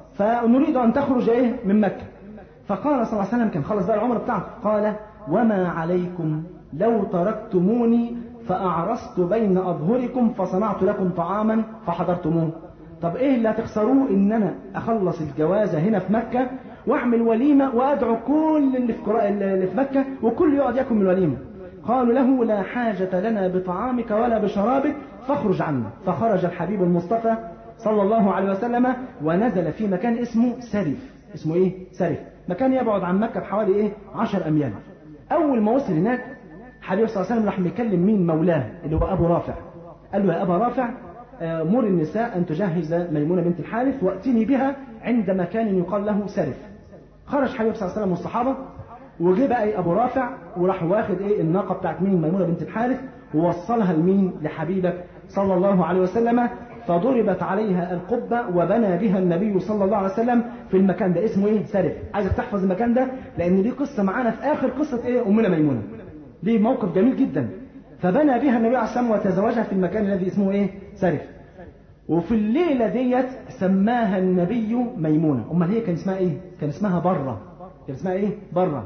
فنريد ان تخرج ايه من مكة فقال صلى الله عليه وسلم كان خلص بقى العمر بتاعه قال وما عليكم لو تركتموني فأعرست بين أظهركم فصنعت لكم طعاما فحضرتموه طب ايه اللي هتخسروه ان انا اخلص الجوازة هنا في مكة واعمل وليمة وادعو كل اللي في, اللي في مكة وكل يقعد ياكل من الوليمة قالوا له لا حاجة لنا بطعامك ولا بشرابك فاخرج عنا فخرج الحبيب المصطفى صلى الله عليه وسلم ونزل في مكان اسمه سرف اسمه ايه سرف مكان يبعد عن مكة بحوالي ايه 10 اميال اول ما وصل هناك حبيب صلى الله عليه وسلم راح مكلم مين مولاه اللي هو ابو رافع قال له يا ابا رافع مر النساء ان تجهز ميمونه بنت الحارث واتني بها عند مكان يقال له سرف خرج حبيب صلى الله عليه وسلم والصحابه وجه بقى ايه ابو رافع وراح واخد ايه الناقه بتاعت مين ميمونه بنت الحارث ووصلها لمين لحبيبك صلى الله عليه وسلم فضربت عليها القبة وبنى بها النبي صلى الله عليه وسلم في المكان ده اسمه ايه سرف عايزك تحفظ المكان ده لان دي قصة معانا في اخر قصة ايه امنا ميمونة دي موقف جميل جدا فبنى بها النبي عليه الصلاة والسلام وتزوجها في المكان الذي اسمه ايه سرف وفي الليلة ديت سماها النبي ميمونة امال هي كان اسمها ايه كان اسمها برة كان اسمها ايه برة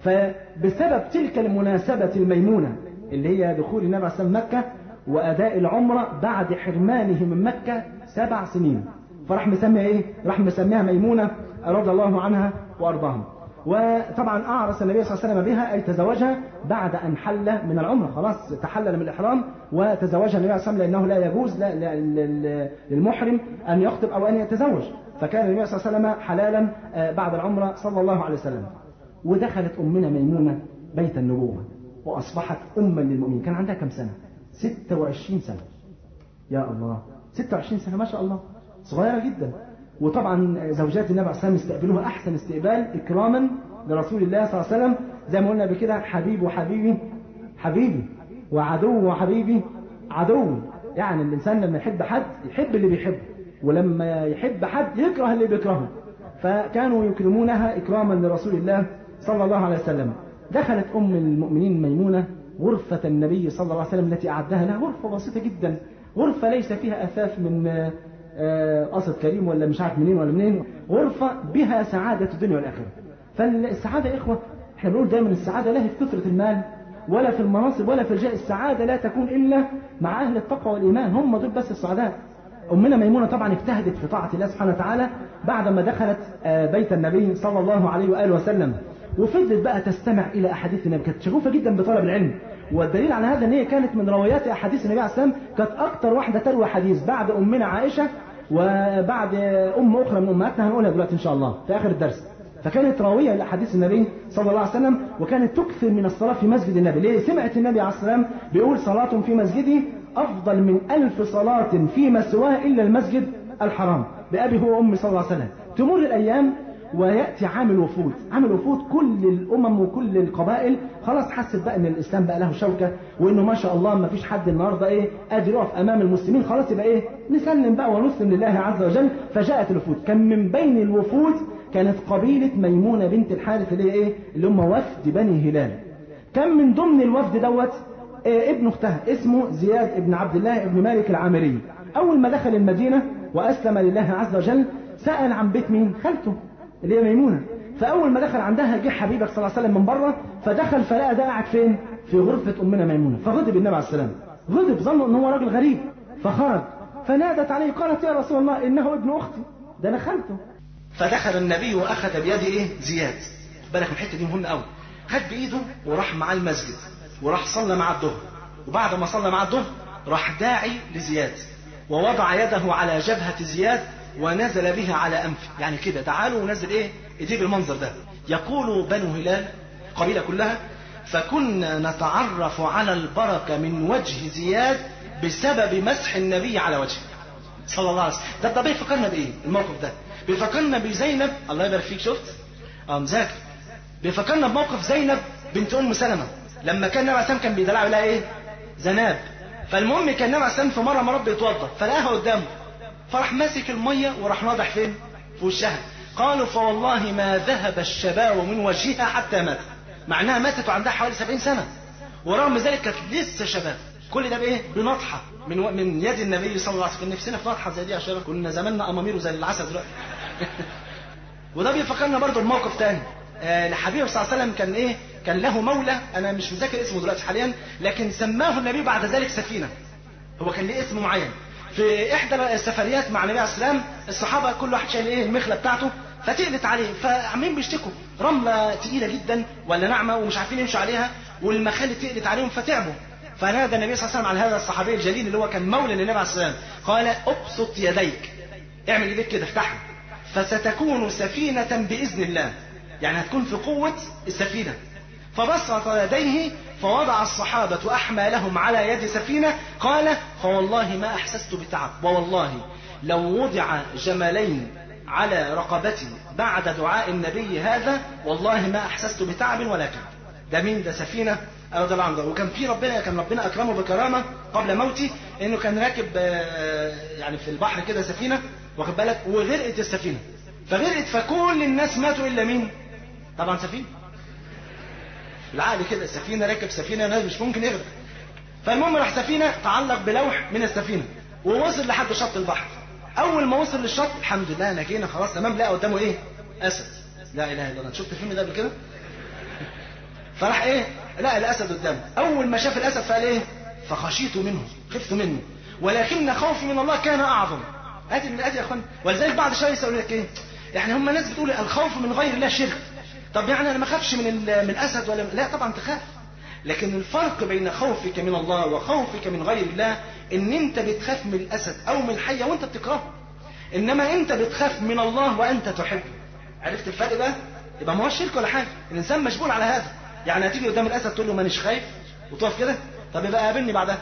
فبسبب تلك المناسبة الميمونة اللي هي دخول النبي عليه الصلاة والسلام مكة وأداء العمرة بعد حرمانه من مكة سبع سنين فراح مسميها إيه؟ راح مسميها ميمونة رضي الله عنها وأرضاها وطبعا أعرس النبي صلى الله عليه وسلم بها أي تزوجها بعد أن حل من العمرة خلاص تحلل من الإحرام وتزوجها النبي صلى الله عليه وسلم لأنه لا يجوز لا لا للمحرم أن يخطب أو أن يتزوج فكان النبي صلى الله عليه وسلم حلالا بعد العمرة صلى الله عليه وسلم ودخلت أمنا ميمونة بيت النبوة وأصبحت أما للمؤمنين كان عندها كم سنة 26 سنة يا الله 26 سنة ما شاء الله صغيرة جدا وطبعا زوجات النبي عليه الصلاة والسلام استقبلوها أحسن استقبال إكراما لرسول الله صلى الله عليه وسلم زي ما قلنا بكده حبيب وحبيبي حبيبي وعدو وحبيبي عدو يعني الإنسان لما يحب حد يحب اللي بيحبه ولما يحب حد يكره اللي بيكرهه فكانوا يكرمونها إكراما لرسول الله صلى الله عليه وسلم دخلت أم المؤمنين ميمونة غرفة النبي صلى الله عليه وسلم التي أعدها لها غرفة بسيطة جدا غرفة ليس فيها أثاث من قصد كريم ولا مش عارف منين ولا منين غرفة بها سعادة الدنيا والآخرة فالسعادة يا إخوة احنا بنقول دايما السعادة لا في كثرة المال ولا في المناصب ولا في الرجاء السعادة لا تكون إلا مع أهل التقوى والإيمان هم دول بس السعداء أمنا ميمونة طبعا اجتهدت في طاعة الله سبحانه وتعالى بعدما دخلت بيت النبي صلى الله عليه وآله وسلم وفضلت بقى تستمع إلى أحاديث النبي كانت شغوفة جدا بطلب العلم والدليل على هذا ان هي كانت من روايات احاديث النبي عليه السلام كانت اكتر واحده تروي حديث بعد امنا عائشه وبعد ام اخرى من امهاتنا هنقولها دلوقتي ان شاء الله في اخر الدرس فكانت راويه لاحاديث النبي صلى الله عليه وسلم وكانت تكثر من الصلاه في مسجد النبي ليه سمعت النبي عليه السلام بيقول صلاه في مسجدي افضل من ألف صلاه فيما سواه الا المسجد الحرام بابي هو امي صلى الله عليه وسلم تمر الايام ويأتي عام الوفود عام الوفود كل الأمم وكل القبائل خلاص حست بقى ان الإسلام بقى له شوكة وإنه ما شاء الله ما فيش حد النهاردة إيه قادر يقف أمام المسلمين خلاص يبقى إيه نسلم بقى ونسلم لله عز وجل فجاءت الوفود كان من بين الوفود كانت قبيلة ميمونة بنت الحارث اللي هي إيه اللي هم وفد بني هلال كان من ضمن الوفد دوت إيه ابن اختها اسمه زياد ابن عبد الله ابن مالك العامري أول ما دخل المدينة وأسلم لله عز وجل سأل عن بيت مين خالته اللي هي ميمونة فأول ما دخل عندها جه حبيبك صلى الله عليه وسلم من بره فدخل فلقى ده قاعد فين في غرفة أمنا ميمونة فغضب النبي عليه السلام غضب ظنوا ان هو راجل غريب فخرج فنادت عليه قالت يا رسول الله إنه ابن أختي ده أنا خالته فدخل النبي وأخذ بيده إيه زياد بالك من الحتة دي مهمة قوي خد بإيده وراح معاه المسجد وراح صلى مع الظهر وبعد ما صلى مع الظهر راح داعي لزياد ووضع يده على جبهة زياد ونزل بها على أنفه يعني كده تعالوا ونزل إيه إيديه بالمنظر ده يقول بنو هلال قبيلة كلها فكنا نتعرف على البركة من وجه زياد بسبب مسح النبي على وجهه صلى الله عليه وسلم ده ده بيفكرنا بإيه الموقف ده بيفكرنا بزينب الله يبارك فيك شفت اه مذاكر بيفكرنا بموقف زينب بنت ام سلمة لما كان النبي عليه كان بيدلع لها ايه زناب فالمهم كان النبي عليه في مره مرات بيتوضا فلقاها قدامه فراح ماسك الميه وراح ناضح فين في وشها قالوا فوالله ما ذهب الشباب من وجهها حتى مات معناها ماتت وعندها حوالي 70 سنه ورغم ذلك كانت لسه شباب كل ده بايه بنطحه من و... من يد النبي صلى الله عليه وسلم نفسنا في نطحه زي دي يا شباب كنا زماننا اماميره زي العسل دلوقتي وده بيفكرنا برضه بموقف تاني آه الحبيب صلى الله عليه وسلم كان ايه كان له مولى انا مش متذكر اسمه دلوقتي حاليا لكن سماه النبي بعد ذلك سفينه هو كان ليه اسم معين في احدى السفريات مع النبي عليه السلام الصحابه كل واحد شايل ايه المخله بتاعته فتقلت عليه فعمالين بيشتكوا رمله تقيله جدا ولا ناعمه ومش عارفين يمشوا عليها والمخالب تقلت عليهم فتعبوا فنادى النبي صلى الله عليه وسلم على هذا الصحابي الجليل اللي هو كان مولى للنبي عليه الصلاه والسلام قال ابسط يديك اعمل ايديك كده افتحها فستكون سفينة بإذن الله يعني هتكون في قوة السفينة فبسط يديه فوضع الصحابة أحمالهم على يد سفينة قال فوالله ما أحسست بتعب ووالله لو وضع جملين على رقبتي بعد دعاء النبي هذا والله ما أحسست بتعب ولا كعب ده مين ده سفينة رضي الله عنه وكان في ربنا كان ربنا أكرمه بكرامة قبل موته إنه كان راكب يعني في البحر كده سفينة واخد بالك وغرقت السفينة فغرقت فكل الناس ماتوا إلا مين طبعا سفينة العقل كده سفينة راكب سفينة ناس مش ممكن يغرق فالمهم راح سفينة تعلق بلوح من السفينة ووصل لحد شط البحر أول ما وصل للشط الحمد لله نجينا خلاص تمام لقى قدامه إيه أسد لا إله إلا الله شفت الفيلم ده قبل كده فراح إيه لقى الأسد قدامه أول ما شاف الأسد فقال إيه فخشيت منه خفت منه ولكن خوفي من الله كان أعظم ادي من ادي يا اخوان ولذلك بعد شويه يقول لك ايه يعني هم ناس بتقول الخوف من غير الله شرك طب يعني انا ما اخافش من من الاسد ولا لا طبعا تخاف لكن الفرق بين خوفك من الله وخوفك من غير الله ان انت بتخاف من الاسد او من الحيه وانت بتكرهه انما انت بتخاف من الله وانت تحبه عرفت الفرق ده يبقى ما هو شرك ولا حاجه الانسان مشغول على هذا يعني هتيجي قدام الاسد تقول له مانيش خايف وتقف كده طب يبقى قابلني بعدها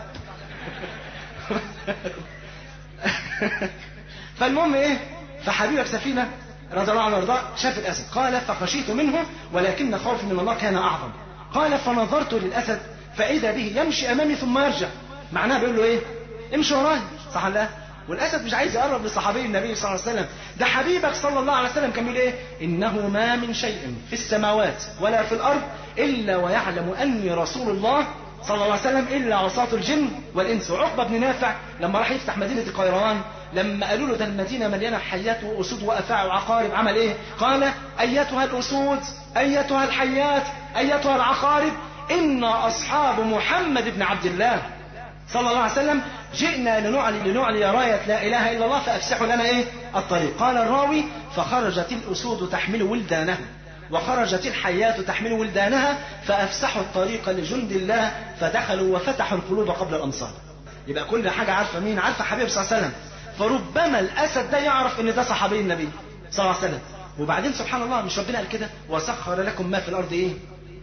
فالمهم ايه فحبيبك سفينة رضي الله عنه وارضاه شاف الاسد قال فخشيت منه ولكن خوفي من الله كان اعظم قال فنظرت للاسد فاذا به يمشي امامي ثم يرجع معناها بيقول له ايه امشي وراي صح ولا والاسد مش عايز يقرب لصحابي النبي صلى الله عليه وسلم ده حبيبك صلى الله عليه وسلم كان بيقول ايه انه ما من شيء في السماوات ولا في الارض الا ويعلم اني رسول الله صلى الله عليه وسلم الا عصاة الجن والانس وعقبه بن نافع لما راح يفتح مدينه قيروان لما قالوا له ده المدينه مليانه حيات واسود وافاعي وعقارب عمل ايه؟ قال ايتها الاسود ايتها الحيات ايتها العقارب انا اصحاب محمد بن عبد الله صلى الله عليه وسلم جئنا لنعلي لنعلي رايه لا اله الا الله فافسحوا لنا ايه؟ الطريق قال الراوي فخرجت الاسود تحمل ولدانها وخرجت الحيات تحمل ولدانها فافسحوا الطريق لجند الله فدخلوا وفتحوا القلوب قبل الانصار يبقى كل حاجه عارفه مين؟ عارفه حبيب صلى الله عليه وسلم فربما الاسد ده يعرف ان ده صحابي النبي صلى الله عليه وسلم وبعدين سبحان الله مش ربنا قال كده وسخر لكم ما في الارض ايه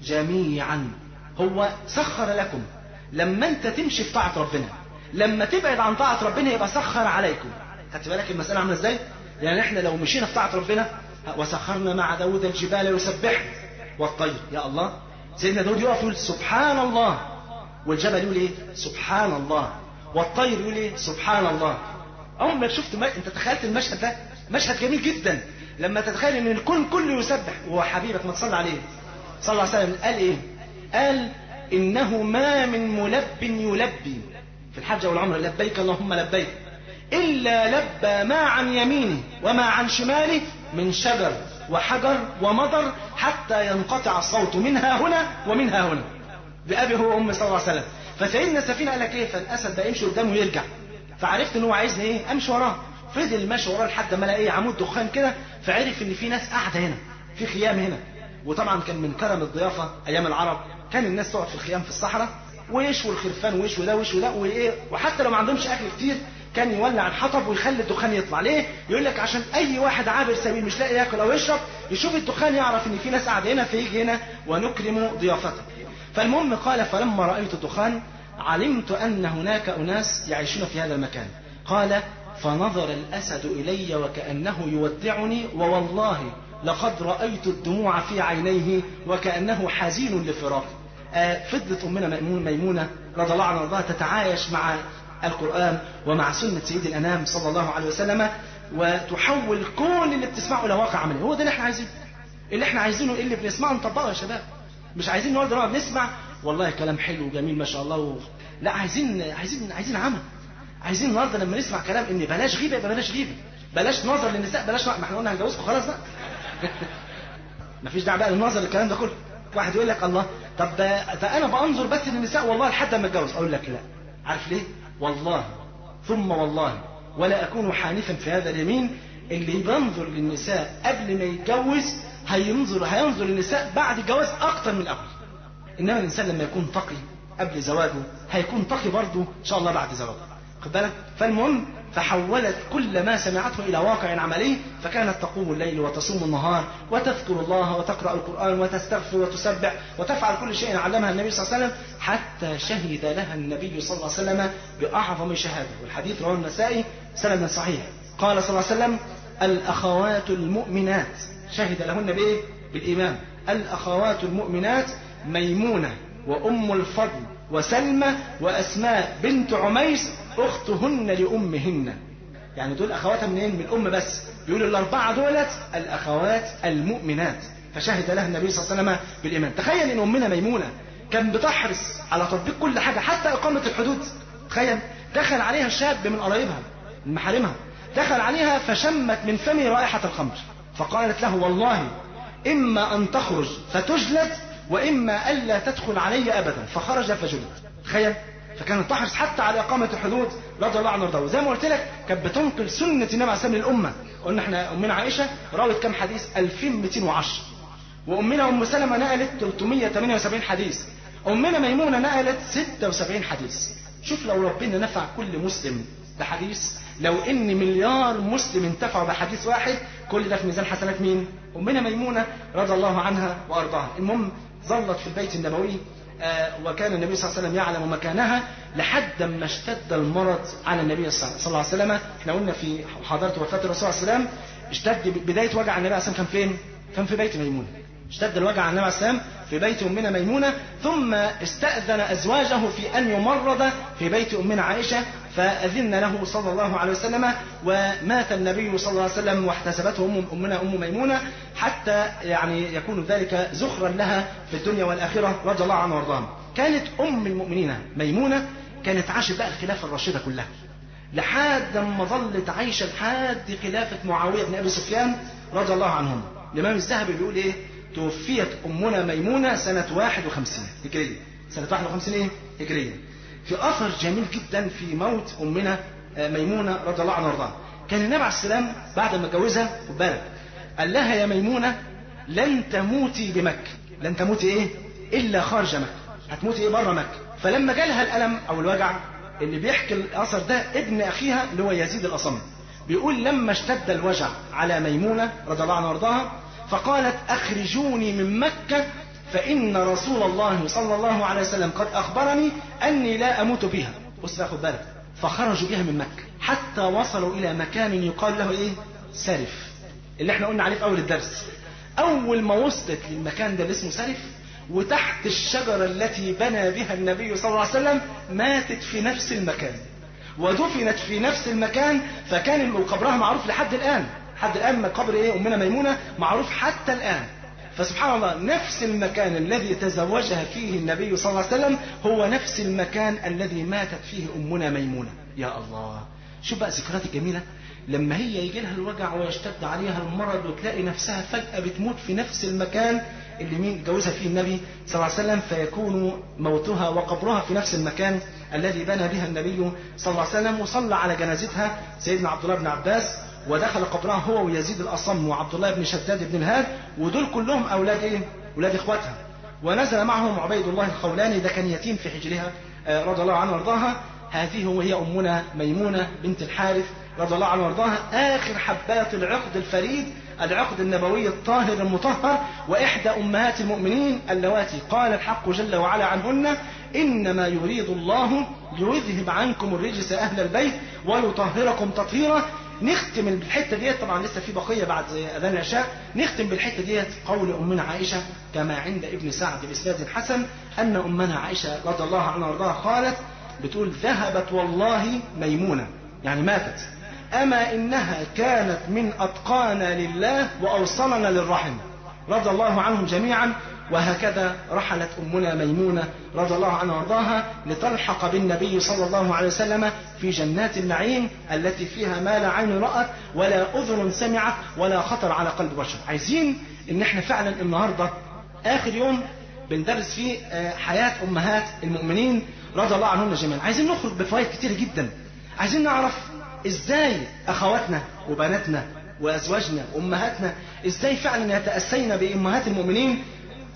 جميعا هو سخر لكم لما انت تمشي في طاعه ربنا لما تبعد عن طاعه ربنا يبقى سخر عليكم خدت بالك المساله عامله ازاي يعني احنا لو مشينا في طاعه ربنا وسخرنا مع داود الجبال يسبح والطير يا الله سيدنا داود يقف يقول سبحان الله والجبل يقول ايه سبحان الله والطير يقول ايه سبحان الله اول ما شفت ما... انت تخيلت المشهد ده مشهد جميل جدا لما تتخيل ان الكون كله يسبح وحبيبك ما تصلي عليه صلى الله عليه وسلم قال ايه قال انه ما من ملب يلبي في الحج والعمره لبيك اللهم لبيك الا لبى ما عن يمينه وما عن شماله من شجر وحجر ومطر حتى ينقطع الصوت منها هنا ومنها هنا بأبي هو أم صلى الله عليه وسلم فسيدنا السفينة قال لك إيه فالأسد بقى يمشي قدامه ويرجع فعرفت إن هو عايزني إيه أمشي وراه فضل ماشي وراه لحد ما لقى إيه عمود دخان كده فعرف إن في ناس قاعدة هنا في خيام هنا وطبعا كان من كرم الضيافة أيام العرب كان الناس تقعد في الخيام في الصحراء ويشوي الخرفان ويشوي ده ويشوي ده وإيه وحتى لو ما عندهمش أكل كتير كان يولع الحطب ويخلي الدخان يطلع ليه يقول لك عشان اي واحد عابر سبيل مش لاقي ياكل او يشرب يشوف الدخان يعرف ان في ناس قاعده هنا فيجي هنا ونكرم ضيافته فالمهم قال فلما رايت الدخان علمت ان هناك اناس يعيشون في هذا المكان قال فنظر الاسد الي وكانه يودعني ووالله لقد رايت الدموع في عينيه وكانه حزين لفراقي آه فضلت امنا ميمون ميمونه رضي الله عنها وارضاها تتعايش مع القرآن ومع سنة سيد الأنام صلى الله عليه وسلم وتحول كل اللي بتسمعه إلى واقع عملي هو ده اللي احنا عايزينه اللي احنا عايزينه اللي بنسمعه نطبقه يا شباب مش عايزين النهارده نقعد نسمع والله كلام حلو وجميل ما شاء الله و... لا عايزين عايزين عايزين عمل عايزين النهارده لما نسمع كلام ان بلاش غيبه يبقى بلاش غيبه بلاش نظر للنساء بلاش ما احنا قلنا هنجوزكم خلاص بقى مفيش داعي بقى للنظر للكلام ده كله واحد يقول لك الله طب ده, ده انا بانظر بس للنساء والله لحد ما اتجوز اقول لك لا عارف ليه والله ثم والله ولا أكون حانفا في هذا اليمين اللي بينظر للنساء قبل ما يتجوز هينظر هينظر للنساء بعد الجواز أكتر من الأول انما الانسان لما يكون تقي قبل زواجه هيكون تقي برضه ان شاء الله بعد زواجه خد بالك فالمهم فحولت كل ما سمعته الى واقع عملي فكانت تقوم الليل وتصوم النهار وتذكر الله وتقرا القران وتستغفر وتسبح وتفعل كل شيء علمها النبي صلى الله عليه وسلم حتى شهد لها النبي صلى الله عليه وسلم باعظم شهاده والحديث رواه النسائي سند صحيح قال صلى الله عليه وسلم الاخوات المؤمنات شهد لهن بايه؟ بالايمان الاخوات المؤمنات ميمونه وام الفضل وسلمى واسماء بنت عميس اختهن لامهن يعني دول اخواتها منين من الام بس بيقول الاربعه دولت الاخوات المؤمنات فشهد لها النبي صلى الله عليه وسلم بالايمان تخيل ان امنا ميمونه كان بتحرص على تطبيق كل حاجه حتى اقامه الحدود تخيل دخل عليها شاب من قرايبها من محارمها دخل عليها فشمت من فمه رائحه الخمر فقالت له والله اما ان تخرج فتجلد واما الا تدخل علي ابدا فخرج فجلد تخيل فكانت تحرص حتى على اقامه الحدود رضي الله عنها وارضاها زي ما قلت لك كانت بتنقل سنه النبي عليه الصلاه للامه قلنا احنا امنا عائشه راوت كام حديث 2210 وامنا ام سلمه نقلت 378 حديث امنا ميمونه نقلت 76 حديث شوف لو ربنا نفع كل مسلم بحديث لو ان مليار مسلم انتفعوا بحديث واحد كل ده في ميزان حسنات مين امنا ميمونه رضي الله عنها وارضاها المهم ظلت في البيت النبوي آه وكان النبي صلى الله عليه وسلم يعلم مكانها لحد ما اشتد المرض على النبي صلى الله عليه وسلم احنا قلنا في حضرة وفاة الرسول صلى الله عليه وسلم اشتد بداية وجع النبي عليه الصلاة والسلام كان فين؟ كان في بيت ميمونة اشتد الوجع على النبي عليه الصلاة والسلام في بيت أمنا ميمونة ثم استأذن أزواجه في أن يمرض في بيت أمنا عائشة فأذن له صلى الله عليه وسلم ومات النبي صلى الله عليه وسلم واحتسبته أم أمنا أم ميمونة حتى يعني يكون ذلك زخرا لها في الدنيا والآخرة رضي الله عنها وارضاها كانت أم المؤمنين ميمونة كانت عاشت بقى الخلافة الراشدة كلها لحد ما ظلت عايشة لحد خلافة معاوية بن أبي سفيان رضي الله عنهم الإمام الذهبي بيقول إيه توفيت أمنا ميمونة سنة 51 هجرية سنة 51 إيه هجرية في أثر جميل جدا في موت أمنا ميمونة رضي الله عنها وارضاها كان النبي عليه السلام بعد ما اتجوزها خد بالك قال لها يا ميمونة لن تموتي بمكة لن تموتي إيه إلا خارج مكة هتموتي إيه بره مكة فلما جالها الألم أو الوجع اللي بيحكي الأثر ده ابن أخيها اللي هو يزيد الأصم بيقول لما اشتد الوجع على ميمونة رضي الله عنها وارضاها فقالت أخرجوني من مكة فإن رسول الله صلى الله عليه وسلم قد أخبرني أني لا أموت بها بص بقى خد بالك فخرجوا بها من مكة حتى وصلوا إلى مكان يقال له إيه سرف اللي احنا قلنا عليه في أول الدرس أول ما وصلت للمكان ده اللي اسمه سرف وتحت الشجرة التي بنى بها النبي صلى الله عليه وسلم ماتت في نفس المكان ودفنت في نفس المكان فكان قبرها معروف لحد الآن لحد الآن قبر إيه أمنا ميمونة معروف حتى الآن فسبحان الله نفس المكان الذي تزوجها فيه النبي صلى الله عليه وسلم هو نفس المكان الذي ماتت فيه أمنا ميمونة يا الله شوف بقى ذكريات الجميلة لما هي يجي لها الوجع ويشتد عليها المرض وتلاقي نفسها فجأة بتموت في نفس المكان اللي مين جوزها فيه النبي صلى الله عليه وسلم فيكون موتها وقبرها في نفس المكان الذي بنى بها النبي صلى الله عليه وسلم وصلى على جنازتها سيدنا عبد الله بن عباس ودخل قبرها هو ويزيد الأصم وعبد الله بن شداد بن الهاد ودول كلهم أولاد إيه؟ أولاد إخواتها ونزل معهم عبيد الله الخولاني ده كان يتيم في حجرها رضي الله عنه وارضاها هذه وهي أمنا ميمونة بنت الحارث رضي الله عنه وارضاها آخر حبات العقد الفريد العقد النبوي الطاهر المطهر وإحدى أمهات المؤمنين اللواتي قال الحق جل وعلا عنهن إنما يريد الله ليذهب عنكم الرجس أهل البيت ويطهركم تطهيرا نختم بالحته ديت طبعا لسه في بقيه بعد اذان العشاء نختم بالحته ديت قول امنا عائشه كما عند ابن سعد باسناد الحسن ان امنا عائشه رضي الله عنها وارضاها قالت بتقول ذهبت والله ميمونه يعني ماتت اما انها كانت من اتقانا لله واوصلنا للرحم رضي الله عنهم جميعا وهكذا رحلت أمنا ميمونة رضي الله عنها وارضاها لتلحق بالنبي صلى الله عليه وسلم في جنات النعيم التي فيها ما لا عين رأت ولا أذن سمعت ولا خطر على قلب بشر عايزين ان احنا فعلا النهاردة آخر يوم بندرس فيه حياة أمهات المؤمنين رضي الله عنهم جميعا عايزين نخرج بفوائد كتير جدا عايزين نعرف ازاي أخواتنا وبناتنا وأزواجنا وأمهاتنا ازاي فعلا يتأسينا بأمهات المؤمنين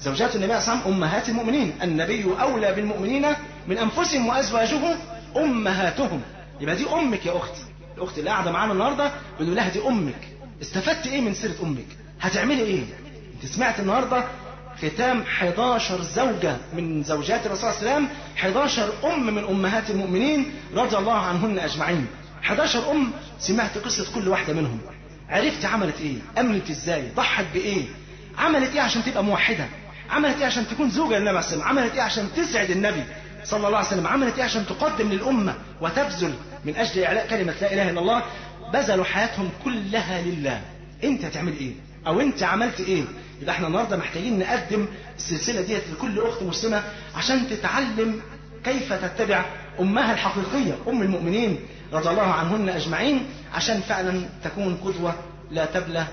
زوجات النبي صلى الله عليه وسلم أمهات المؤمنين النبي أولى بالمؤمنين من أنفسهم وأزواجه أمهاتهم يبقى دي أمك يا أختي الأخت اللي قاعدة معانا النهاردة بنقول لها دي أمك استفدت إيه من سيرة أمك هتعملي إيه أنت سمعت النهاردة ختام 11 زوجة من زوجات الرسول صلى الله عليه وسلم 11 أم من أمهات المؤمنين رضي الله عنهن أجمعين 11 أم سمعت قصة كل واحدة منهم عرفت عملت إيه أمنت إزاي ضحت بإيه عملت إيه عشان تبقى موحدة عملت إيه عشان تكون زوجة للنبي عليه الصلاة عملت إيه عشان تسعد النبي صلى الله عليه وسلم عملت إيه عشان تقدم للأمة وتبذل من أجل إعلاء كلمة لا إله إلا الله بذلوا حياتهم كلها لله أنت هتعمل إيه أو أنت عملت إيه يبقى احنا النهارده محتاجين نقدم السلسله ديت لكل اخت مسلمه عشان تتعلم كيف تتبع امها الحقيقيه ام المؤمنين رضي الله عنهن اجمعين عشان فعلا تكون قدوه لا تبلى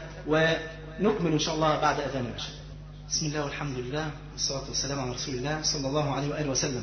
ونكمل ان شاء الله بعد اذان العشاء. بسم الله والحمد لله والصلاه والسلام على رسول الله صلى الله عليه واله وسلم.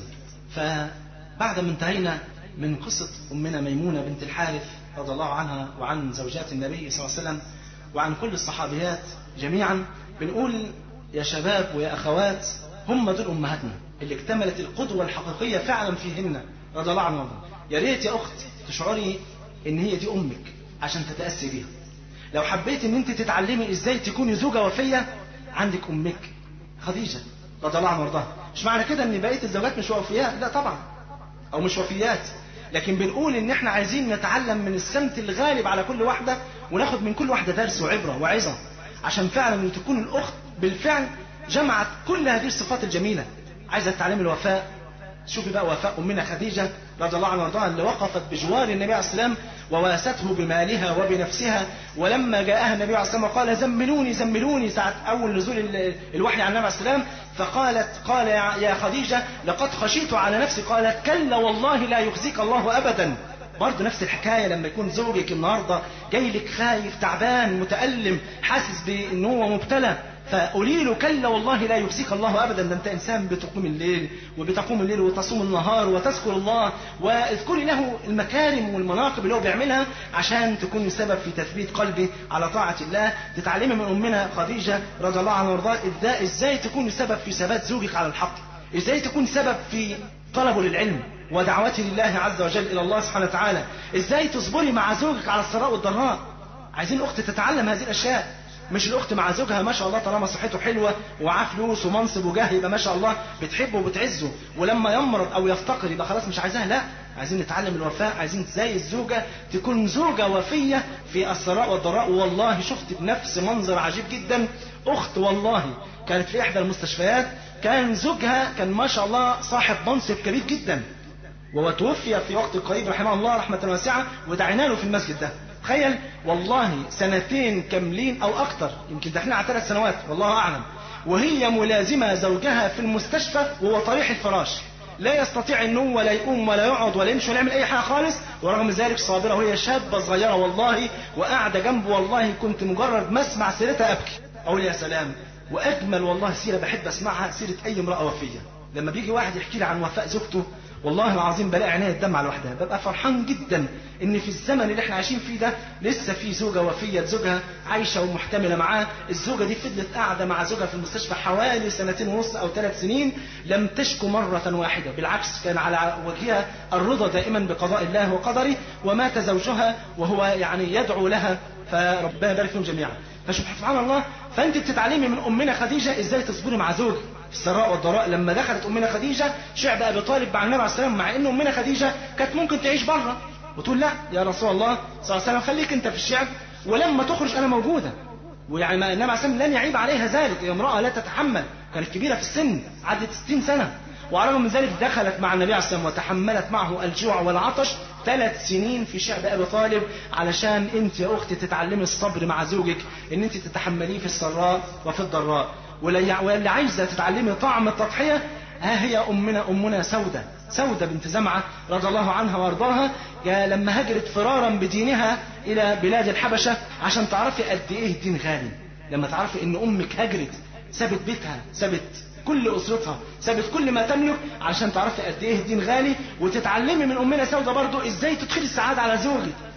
فبعد ما انتهينا من قصه امنا ميمونه بنت الحارث رضي الله عنها وعن زوجات النبي صلى الله عليه وسلم وعن كل الصحابيات جميعا بنقول يا شباب ويا أخوات هم دول أمهاتنا اللي اكتملت القدوة الحقيقية فعلا فيهن رضي الله عنهم يا ريت يا أخت تشعري إن هي دي أمك عشان تتأسي بيها لو حبيت إن أنت تتعلمي إزاي تكوني زوجة وفية عندك أمك خديجة رضي الله عنها وارضاها مش معنى كده إن بقية الزوجات مش وفيات لا طبعا أو مش وفيات لكن بنقول إن إحنا عايزين نتعلم من السمت الغالب على كل واحدة وناخد من كل واحدة درس وعبرة وعظة عشان فعلا تكون الأخت بالفعل جمعت كل هذه الصفات الجميلة عايزة تتعلم الوفاء شوفي بقى وفاء أمنا خديجة رضي الله عنها وارضاها اللي وقفت بجوار النبي عليه السلام وواسته بمالها وبنفسها ولما جاءها النبي عليه السلام وقال زملوني زملوني ساعة أول نزول الوحي عن النبي عليه السلام فقالت قال يا خديجة لقد خشيت على نفسي قالت كلا والله لا يخزيك الله أبدا برضه نفس الحكاية لما يكون زوجك النهاردة جاي لك خايف تعبان متألم حاسس بأن هو مبتلى فقولي له كلا والله لا يخزيك الله ابدا ده انت انسان بتقوم الليل وبتقوم الليل وتصوم النهار وتذكر الله واذكري له المكارم والمناقب اللي هو بيعملها عشان تكون سبب في تثبيت قلبي على طاعه الله تتعلمي من امنا خديجه رضي الله عنها وارضاها ازاي تكون سبب في ثبات زوجك على الحق ازاي تكون سبب في طلبه للعلم ودعوته لله عز وجل الى الله سبحانه وتعالى ازاي تصبري مع زوجك على السراء والضراء عايزين اخت تتعلم هذه الاشياء مش الاخت مع زوجها ما شاء الله طالما صحته حلوه ومعاه فلوس ومنصب وجاه يبقى ما شاء الله بتحبه وبتعزه ولما يمرض او يفتقر يبقى خلاص مش عايزاها لا عايزين نتعلم الوفاء عايزين زي الزوجه تكون زوجه وفيه في السراء والضراء والله شفت بنفس منظر عجيب جدا اخت والله كانت في احدى المستشفيات كان زوجها كان ما شاء الله صاحب منصب كبير جدا وتوفي في وقت قريب رحمه الله رحمه واسعه ودعينا له في المسجد ده تخيل والله سنتين كاملين او اكتر يمكن داخلين على ثلاث سنوات والله اعلم وهي ملازمه زوجها في المستشفى وهو طريح الفراش لا يستطيع النوم ولا يقوم ولا يقعد ولا يمشي ولا يعمل اي حاجه خالص ورغم ذلك صابره وهي شابه صغيره والله وقاعده جنبه والله كنت مجرد ما اسمع سيرتها ابكي اقول يا سلام واجمل والله سيره بحب اسمعها سيره اي امراه وفيه لما بيجي واحد يحكي لي عن وفاء زوجته والله العظيم بلاقي عينيا الدمع لوحدها ببقى فرحان جدا ان في الزمن اللي احنا عايشين فيه ده لسه في زوجه وفيه زوجها عايشه ومحتمله معاه الزوجه دي فضلت قاعده مع زوجها في المستشفى حوالي سنتين ونص او ثلاث سنين لم تشكو مره واحده بالعكس كان على وجهها الرضا دائما بقضاء الله وقدره ومات زوجها وهو يعني يدعو لها فربنا يبارك فيهم جميعا فسبحان الله فانت بتتعلمي من امنا خديجه ازاي تصبري مع زوجك في السراء والضراء لما دخلت امنا خديجه شعب ابي طالب مع النبي عليه السلام مع ان امنا خديجه كانت ممكن تعيش بره وتقول لا يا رسول الله صلى الله عليه وسلم خليك انت في الشعب ولما تخرج انا موجوده ويعني ما النبي عليه السلام لن يعيب عليها ذلك هي امراه لا تتحمل كانت كبيره في السن عدت 60 سنه وعلى الرغم من ذلك دخلت مع النبي عليه السلام وتحملت معه الجوع والعطش ثلاث سنين في شعب ابي طالب علشان انت يا اختي تتعلمي الصبر مع زوجك ان انت تتحمليه في السراء وفي الضراء واللي عايزه تتعلمي طعم التضحيه ها هي امنا امنا سوده سوده بنت زمعه رضي الله عنها وارضاها لما هاجرت فرارا بدينها الى بلاد الحبشه عشان تعرفي قد ايه الدين غالي لما تعرفي ان امك هاجرت سابت بيتها سابت كل اسرتها سابت كل ما تملك عشان تعرفي قد ايه الدين غالي وتتعلمي من امنا سوده برضو ازاي تدخلي السعاده على زوجك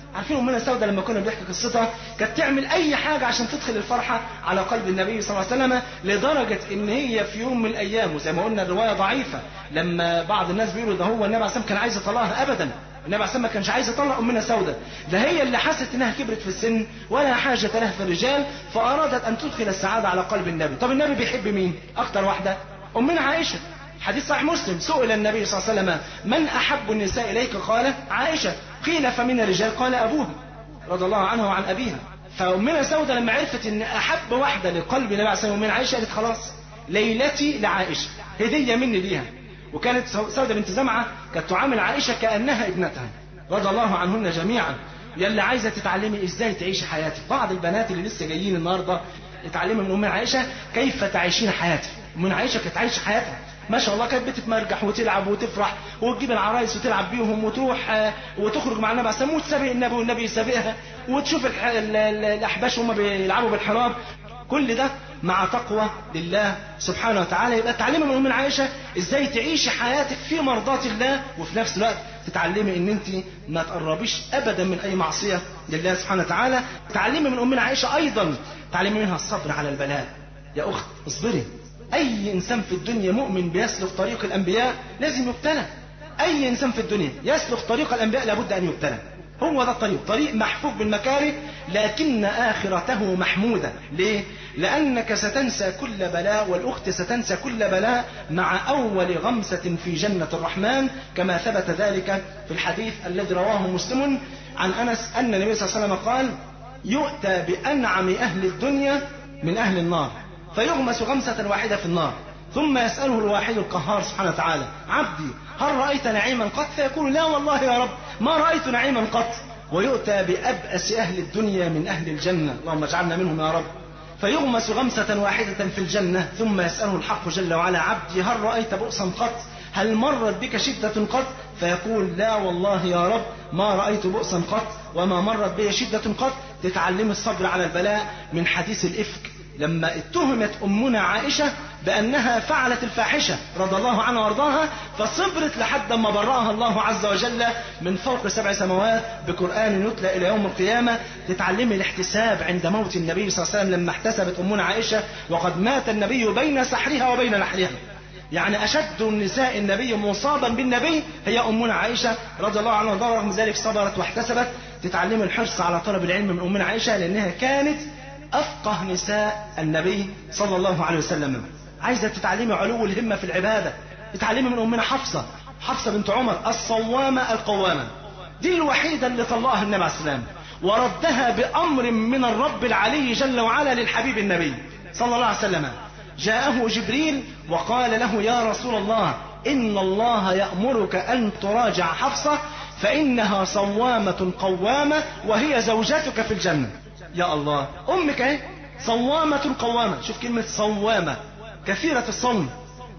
عارفين امنا سوده لما كنا بنحكي قصتها كانت تعمل اي حاجه عشان تدخل الفرحه على قلب النبي صلى الله عليه وسلم لدرجه ان هي في يوم من الايام وزي ما قلنا الروايه ضعيفه لما بعض الناس بيقولوا ده هو النبي عليه الصلاه كان عايز يطلقها ابدا النبي عليه ما كانش عايز يطلق امنا سوده ده هي اللي حست انها كبرت في السن ولا حاجه لها في الرجال فارادت ان تدخل السعاده على قلب النبي طب النبي بيحب مين اكتر واحده امنا عائشه حديث صحيح مسلم سئل النبي صلى الله عليه وسلم من احب النساء اليك قال عائشه قيل فمن الرجال قال ابوها رضي الله عنها وعن ابيها فامنا سوده لما عرفت ان احب واحده لقلب النبي عليه الصلاه والسلام عائشه قالت خلاص ليلتي لعائشه هديه مني ليها وكانت سوده بنت زمعه كانت تعامل عائشه كانها ابنتها رضي الله عنهن جميعا يلي عايزه تتعلمي ازاي تعيشي حياتك بعض البنات اللي لسه جايين النهارده اتعلمي من ام عائشه كيف تعيشين حياتك من عائشه كانت عايشه حياتها ما شاء الله كانت بتتمرجح وتلعب وتفرح وتجيب العرايس وتلعب بيهم وتروح آه، وتخرج مع النبي عليه الصلاه والسلام وتسابق النبي والنبي يسابقها وتشوف الح- ال- ال- الاحباش وهم بيلعبوا بالحراب كل ده مع تقوى لله سبحانه وتعالى يبقى تعلمي من ام عائشه ازاي تعيشي حياتك في مرضات الله وفي نفس الوقت تتعلمي ان انت ما تقربيش ابدا من اي معصيه لله سبحانه وتعالى تعلمي من امنا عائشه ايضا تعلمي منها الصبر على البلاء يا اخت اصبري اي انسان في الدنيا مؤمن بيسلك طريق الانبياء لازم يبتلى اي انسان في الدنيا يسلك طريق الانبياء لابد ان يبتلى هو ده الطريق طريق محفوف بالمكاره لكن آخرته محمودة ليه؟ لأنك ستنسى كل بلاء والأخت ستنسى كل بلاء مع أول غمسة في جنة الرحمن كما ثبت ذلك في الحديث الذي رواه مسلم عن أنس أن النبي صلى الله عليه وسلم قال يؤتى بأنعم أهل الدنيا من أهل النار فيغمس غمسة واحدة في النار ثم يسأله الواحد القهار سبحانه وتعالى عبدي هل رأيت نعيما قط فيقول لا والله يا رب ما رأيت نعيما قط ويؤتى بأبأس أهل الدنيا من أهل الجنة اللهم اجعلنا منهم يا رب فيغمس غمسة واحدة في الجنة ثم يسأله الحق جل وعلا عبدي هل رأيت بؤسا قط هل مرت بك شدة قط فيقول لا والله يا رب ما رأيت بؤسا قط وما مرت بي شدة قط تتعلم الصبر على البلاء من حديث الإفك لما اتهمت أمنا عائشة بأنها فعلت الفاحشة رضي الله عنها وارضاها فصبرت لحد ما برأها الله عز وجل من فوق سبع سماوات بقرآن يتلى إلى يوم القيامة تتعلمي الاحتساب عند موت النبي صلى الله عليه وسلم لما احتسبت أمنا عائشة وقد مات النبي بين سحرها وبين نحرها يعني أشد النساء النبي مصابا بالنبي هي أمنا عائشة رضي الله عنها وارضاها رغم ذلك صبرت واحتسبت تتعلم الحرص على طلب العلم من أمنا عائشة لأنها كانت أفقه نساء النبي صلى الله عليه وسلم عايزة تتعلمي علو الهمة في العبادة تتعلمي من أمنا حفصة حفصة بنت عمر الصوامة القوامة دي الوحيدة اللي طلقها النبي عليه السلام وردها بأمر من الرب العلي جل وعلا للحبيب النبي صلى الله عليه وسلم جاءه جبريل وقال له يا رسول الله إن الله يأمرك أن تراجع حفصة فإنها صوامة قوامة وهي زوجتك في الجنة يا الله أمك اهي صوامة قوامة شوف كلمة صوامة كثيرة الصوم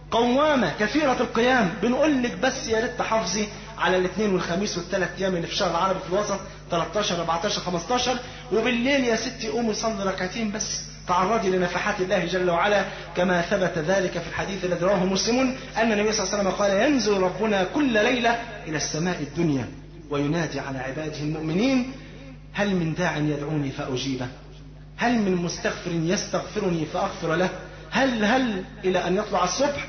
قوامة كثيرة القيام بنقول لك بس يا ريت تحافظي على الاثنين والخميس والثلاث ايام اللي في الشهر العربي في الوسط 13 14 15 وبالليل يا ستي قومي صلي ركعتين بس تعرضي لنفحات الله جل وعلا كما ثبت ذلك في الحديث الذي رواه مسلم ان النبي صلى الله عليه وسلم قال ينزل ربنا كل ليله الى السماء الدنيا وينادي على عباده المؤمنين هل من داع يدعوني فاجيبه هل من مستغفر يستغفرني فاغفر له هل هل الى ان يطلع الصبح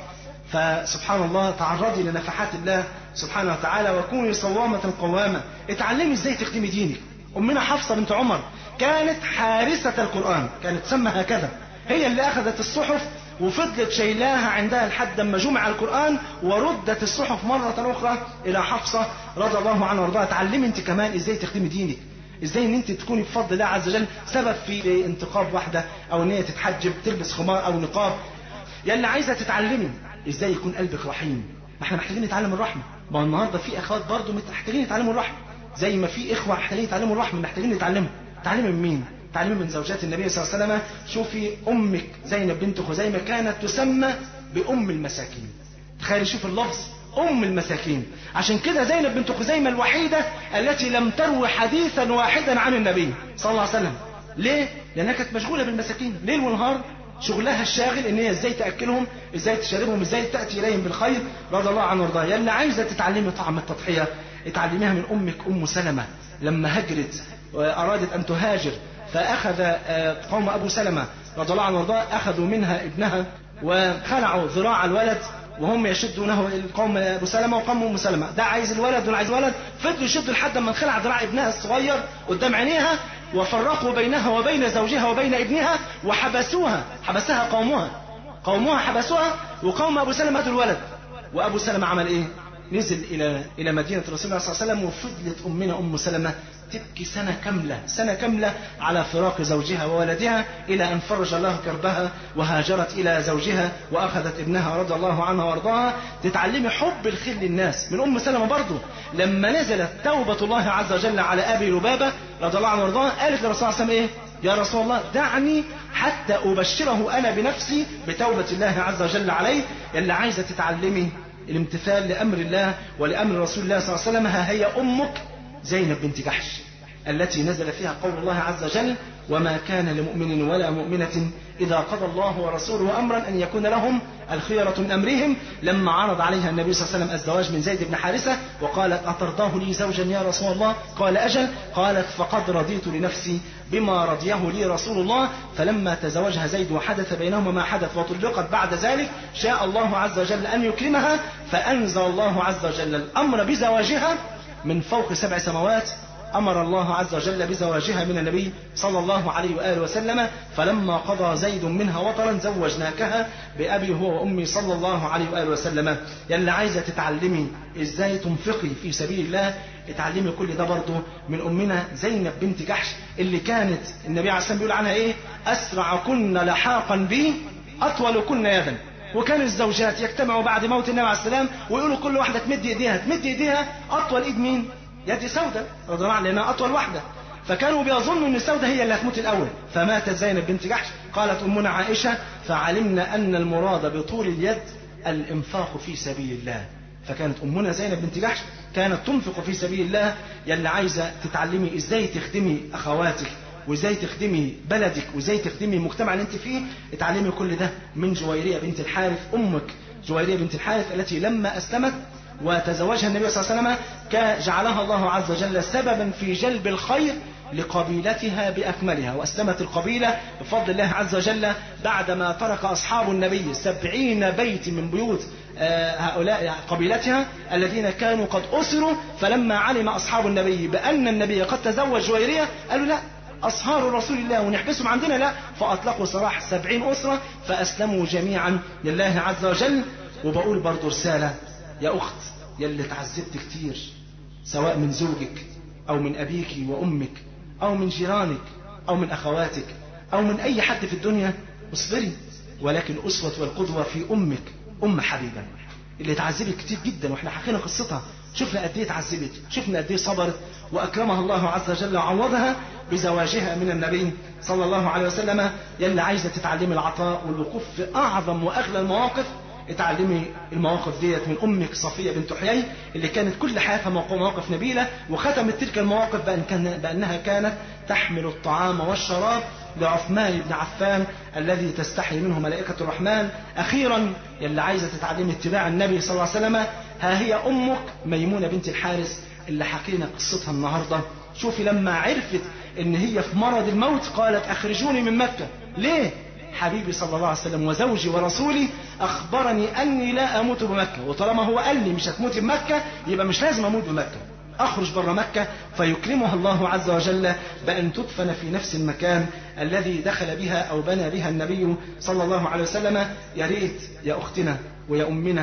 فسبحان الله تعرضي لنفحات الله سبحانه وتعالى وكوني صوامة قوامة اتعلمي ازاي تخدمي دينك امنا حفصة بنت عمر كانت حارسة القرآن كانت تسمى هكذا هي اللي اخذت الصحف وفضلت شيلاها عندها لحد ما جمع القرآن وردت الصحف مرة أخرى إلى حفصة رضي الله عنها وارضاها تعلمي أنت كمان إزاي تخدمي دينك ازاي ان انت تكوني بفضل الله عز وجل سبب في انتقاب واحده او ان هي تتحجب تلبس خمار او نقاب يا اللي عايزه تتعلمي ازاي يكون قلبك رحيم ما احنا محتاجين نتعلم الرحمه ما هو النهارده في اخوات برضه محتاجين يتعلموا الرحمه زي ما في اخوه محتاجين يتعلموا الرحمه محتاجين نتعلمها تعلمي من مين تعلمي من زوجات النبي صلى الله عليه وسلم شوفي امك زينب بنت خزيمه كانت تسمى بام المساكين تخيلي شوف اللفظ أم المساكين عشان كده زينب بنت خزيمة الوحيدة التي لم تروي حديثا واحدا عن النبي صلى الله عليه وسلم ليه؟ لأنها كانت مشغولة بالمساكين ليل ونهار شغلها الشاغل ان هي ازاي تاكلهم ازاي تشربهم ازاي تاتي اليهم بالخير رضي الله عنه وارضاه يا اللي عايزه تتعلمي طعم التضحيه اتعلميها من أمك أم سلمة لما هجرت وأرادت أن تهاجر فأخذ قوم أبو سلمة رضي الله عنه وارضاه أخذوا منها ابنها وخلعوا ذراع الولد وهم يشدونه القوم ابو سلمه وقوم ام سلمه ده عايز الولد وده عايز ولد فضلوا يشدوا لحد ما انخلع ذراع ابنها الصغير قدام عينيها وفرقوا بينها وبين زوجها وبين ابنها وحبسوها حبسها قومها قومها حبسوها وقوم ابو سلمه هاتوا الولد وابو سلمه عمل ايه نزل الى الى مدينه رسول الله صلى الله عليه وسلم وفضلت امنا ام سلمه تبكي سنة كاملة سنة كاملة على فراق زوجها وولدها إلى أن فرج الله كربها وهاجرت إلى زوجها وأخذت ابنها رضي الله عنها وارضاها تتعلمي حب الخير للناس من أم سلمة برضه لما نزلت توبة الله عز وجل على أبي لبابة رضي الله عنه وارضاها قالت للرسول صلى الله عليه وسلم إيه يا رسول الله دعني حتى أبشره أنا بنفسي بتوبة الله عز وجل عليه اللي عايزة تتعلمي الامتثال لأمر الله ولأمر رسول الله صلى الله عليه وسلم ها هي أمك زينب بنت جحش التي نزل فيها قول الله عز وجل وما كان لمؤمن ولا مؤمنة إذا قضى الله ورسوله أمرا أن يكون لهم الخيرة من أمرهم لما عرض عليها النبي صلى الله عليه وسلم الزواج من زيد بن حارثة وقالت أترضاه لي زوجا يا رسول الله قال أجل قالت فقد رضيت لنفسي بما رضيه لي رسول الله فلما تزوجها زيد وحدث بينهما ما حدث وطلقت بعد ذلك شاء الله عز وجل أن يكرمها فأنزل الله عز وجل الأمر بزواجها من فوق سبع سماوات أمر الله عز وجل بزواجها من النبي صلى الله عليه وآله وسلم فلما قضى زيد منها وطرا زوجناكها بأبي هو وأمي صلى الله عليه وآله وسلم يلا عايزة تتعلمي إزاي تنفقي في سبيل الله اتعلمي كل ده برضه من أمنا زينب بنت جحش اللي كانت النبي عليه الصلاة والسلام بيقول عنها إيه أسرع كن لحاقا بي أطول كن يدا وكان الزوجات يجتمعوا بعد موت النبي عليه السلام ويقولوا كل واحدة تمد إيديها تمد إيديها أطول إيد مين يد سودة رضي الله عنها لأنها أطول واحدة فكانوا بيظنوا أن سودة هي اللي هتموت الأول فماتت زينب بنت جحش قالت أمنا عائشة فعلمنا أن المراد بطول اليد الإنفاق في سبيل الله فكانت أمنا زينب بنت جحش كانت تنفق في سبيل الله يلي عايزة تتعلمي إزاي تخدمي أخواتك وازاي تخدمي بلدك وازاي تخدمي المجتمع اللي انت فيه اتعلمي كل ده من جويرية بنت الحارث امك جويرية بنت الحارث التي لما اسلمت وتزوجها النبي صلى الله عليه وسلم جعلها الله عز وجل سببا في جلب الخير لقبيلتها بأكملها وأسلمت القبيلة بفضل الله عز وجل بعدما ترك أصحاب النبي سبعين بيت من بيوت هؤلاء قبيلتها الذين كانوا قد أسروا فلما علم أصحاب النبي بأن النبي قد تزوج جويرية قالوا لا أصهار رسول الله ونحبسهم عندنا لا فأطلقوا سراح سبعين أسرة فأسلموا جميعا لله عز وجل وبقول برضو رسالة يا أخت يلي تعذبت كتير سواء من زوجك أو من أبيك وأمك أو من جيرانك أو من أخواتك أو من أي حد في الدنيا اصبري ولكن الأسوة والقدوة في أمك أم حبيبة اللي اتعذبت كتير جدا واحنا حكينا قصتها شفنا قد ايه اتعذبت شفنا قد ايه صبرت واكرمها الله عز وجل وعوضها بزواجها من النبي صلى الله عليه وسلم يلي عايزه تتعلمي العطاء والوقوف في اعظم واغلى المواقف اتعلمي المواقف ديت من امك صفيه بنت حيي اللي كانت كل حياتها مواقف نبيله وختمت تلك المواقف بأن كان بانها كانت تحمل الطعام والشراب لعثمان بن عفان الذي تستحي منه ملائكه الرحمن اخيرا يلي عايزه تتعلمي اتباع النبي صلى الله عليه وسلم ها هي امك ميمونه بنت الحارث اللي حكينا قصتها النهارده شوفي لما عرفت ان هي في مرض الموت قالت اخرجوني من مكه ليه حبيبي صلى الله عليه وسلم وزوجي ورسولي أخبرني أني لا أموت بمكة وطالما هو قال لي مش هتموت بمكة يبقى مش لازم أموت بمكة أخرج بره مكة فيكرمها الله عز وجل بأن تدفن في نفس المكان الذي دخل بها أو بنى بها النبي صلى الله عليه وسلم يا ريت يا أختنا ويا أمنا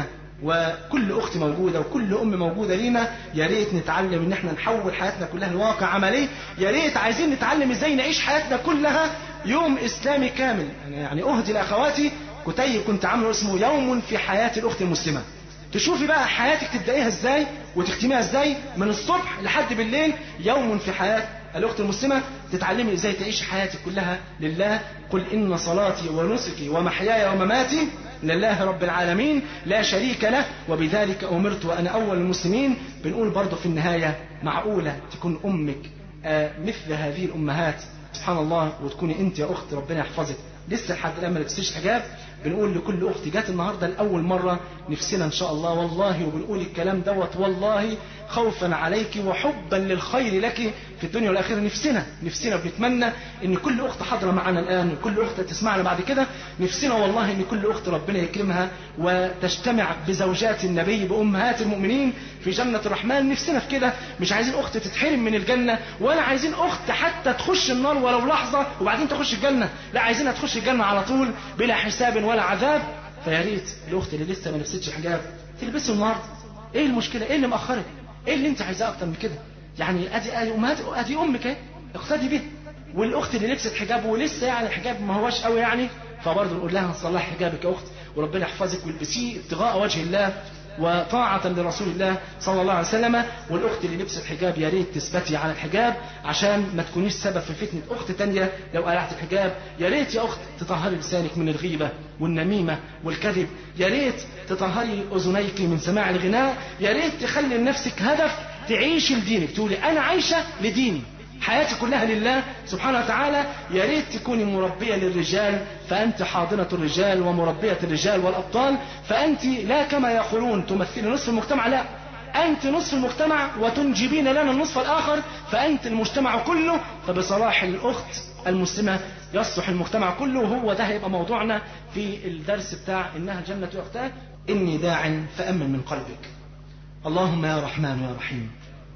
وكل أخت موجودة وكل أم موجودة لينا يا ريت نتعلم إن احنا نحول حياتنا كلها لواقع عملي يا ريت عايزين نتعلم إزاي نعيش حياتنا كلها يوم إسلامي كامل يعني أهدي لأخواتي كتيب كنت عامله اسمه يوم في حياة الأخت المسلمة تشوفي بقى حياتك تبدأيها ازاي وتختميها ازاي من الصبح لحد بالليل يوم في حياة الأخت المسلمة تتعلمي ازاي تعيش حياتك كلها لله قل إن صلاتي ونسكي ومحياي ومماتي لله رب العالمين لا شريك له وبذلك أمرت وأنا أول المسلمين بنقول برضه في النهاية معقولة تكون أمك مثل هذه الأمهات سبحان الله وتكوني أنت يا أخت ربنا يحفظك لسه لحد الان ما لبستش حجاب بنقول لكل اخت جات النهارده لاول مره نفسنا ان شاء الله والله وبنقول الكلام دوت والله خوفا عليك وحبا للخير لك في الدنيا والاخره نفسنا نفسنا بنتمنى ان كل اخت حاضره معنا الان وكل اخت تسمعنا بعد كده نفسنا والله ان كل اخت ربنا يكرمها وتجتمع بزوجات النبي بامهات المؤمنين في جنه الرحمن نفسنا في كده مش عايزين اخت تتحرم من الجنه ولا عايزين اخت حتى تخش النار ولو لحظه وبعدين تخش الجنه لا عايزينها تخش الجنه على طول بلا حساب ولا عذاب فيا ريت الاخت اللي لسه ما لبستش حجاب تلبسه النهارده ايه المشكله ايه اللي مأخرك ايه اللي انت عايزاه اكتر من كده يعني ادي ادي امهات ادي امك اهي اقتدي بيها والاخت اللي لبست حجاب ولسه يعني الحجاب ما هوش قوي يعني فبرضه نقول لها صلح حجابك يا اخت وربنا يحفظك والبسيه ابتغاء وجه الله وطاعة لرسول الله صلى الله عليه وسلم والأخت اللي لبست حجاب يا ريت تثبتي على الحجاب عشان ما تكونيش سبب في فتنة أخت تانية لو قلعت الحجاب يا ريت يا أخت تطهري لسانك من الغيبة والنميمة والكذب يا ريت تطهري أذنيك من سماع الغناء يا ريت تخلي لنفسك هدف تعيشي لدينك تقولي أنا عايشة لديني حياتي كلها لله سبحانه وتعالى يا ريت تكوني مربية للرجال فأنت حاضنة الرجال ومربية الرجال والأبطال فأنت لا كما يقولون تمثلي نصف المجتمع لا أنت نصف المجتمع وتنجبين لنا النصف الآخر فأنت المجتمع كله فبصلاح الأخت المسلمة يصلح المجتمع كله وهو ده هيبقى موضوعنا في الدرس بتاع إنها الجنة أختاه إني داع فأمن من قلبك اللهم يا رحمن يا رحيم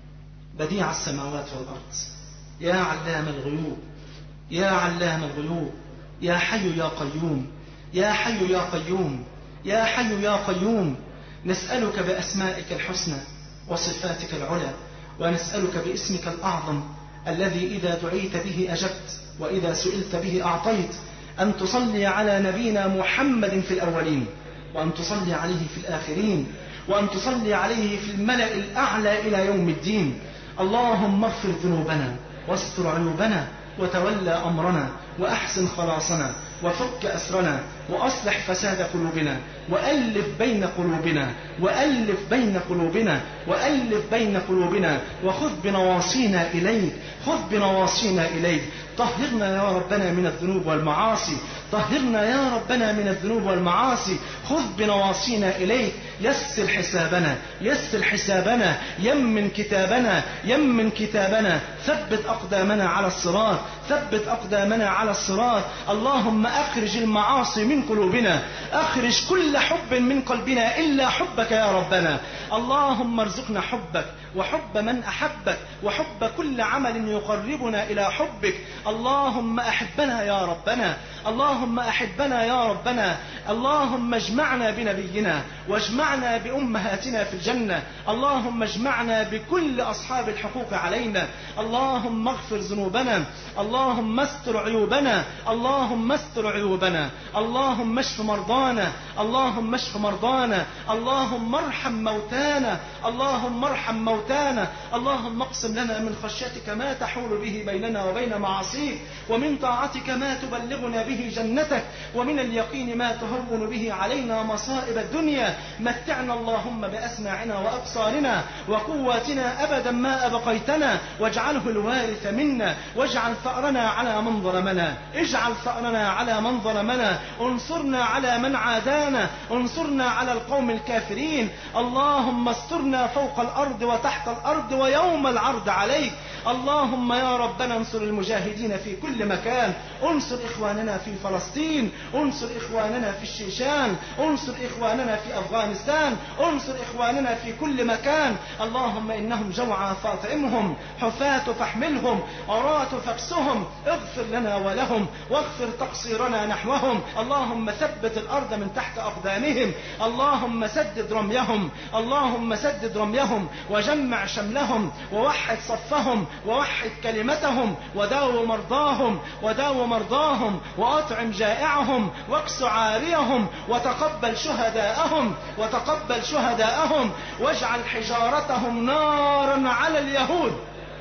بديع السماوات والأرض يا علام الغيوب يا علام الغيوب يا حي يا قيوم يا حي يا قيوم يا حي يا قيوم نسألك بأسمائك الحسنى وصفاتك العلى ونسألك باسمك الأعظم الذي إذا دعيت به أجبت وإذا سئلت به أعطيت أن تصلي على نبينا محمد في الأولين وأن تصلي عليه في الآخرين وأن تصلي عليه في الملأ الأعلى إلى يوم الدين اللهم اغفر ذنوبنا واستر عيوبنا وتولى أمرنا وأحسن خلاصنا وفك أسرنا وأصلح فساد قلوبنا وألف بين قلوبنا وألف بين قلوبنا وألف بين قلوبنا وخذ بنواصينا إليك خذ بنواصينا إليك طهرنا يا ربنا من الذنوب والمعاصي طهرنا يا ربنا من الذنوب والمعاصي خذ بنواصينا إليك يسر حسابنا يسر حسابنا يمن كتابنا يمن كتابنا ثبت أقدامنا على الصراط ثبت أقدامنا على الصراط اللهم أخرج المعاصي من قلوبنا أخرج كل حب من قلبنا إلا حبك يا ربنا اللهم ارزقنا حبك وحب من أحبك وحب كل عمل يقربنا إلى حبك اللهم أحبنا يا ربنا اللهم أحبنا يا ربنا اللهم اجمعنا بنبينا واجمعنا بأمهاتنا في الجنة اللهم اجمعنا بكل أصحاب الحقوق علينا اللهم اغفر ذنوبنا اللهم استر عيوبنا اللهم استر عيوبنا اللهم اشف مرضانا اللهم اشف مرضانا اللهم ارحم موتانا اللهم ارحم موتانا اللهم اقسم لنا من خشيتك ما تحول به بيننا وبين معاصيك ومن طاعتك ما تبلغنا به جنتك ومن اليقين ما تهون به علينا مصائب الدنيا متعنا اللهم بأسماعنا وأبصارنا وقواتنا أبدا ما أبقيتنا واجعله الوارث منا واجعل ثأرنا على من ظلمنا اجعل ثأرنا على من ظلمنا انصرنا على من عادانا انصرنا على القوم الكافرين اللهم استرنا فوق الأرض وتحت الأرض ويوم العرض عليك اللهم يا ربنا انصر المجاهدين في كل مكان انصر إخواننا في فلسطين انصر إخواننا في الشيشان انصر إخواننا في أفغانستان انصر إخواننا في كل مكان اللهم إنهم جوعى فاطعمهم حفاة فاحملهم عراة فاكسهم اغفر لنا ولهم واغفر تقصيرنا نحوهم اللهم ثبت الأرض من تحت أقدامهم اللهم سدد رميهم اللهم سدد رميهم وجمع شملهم ووحد صفهم ووحد كلمتهم وداو مرضاهم وداو مرضاهم وأطعم جائعهم واكس عاريهم وتقبل شهداءهم وتقبل شهداءهم واجعل حجارتهم نارا على اليهود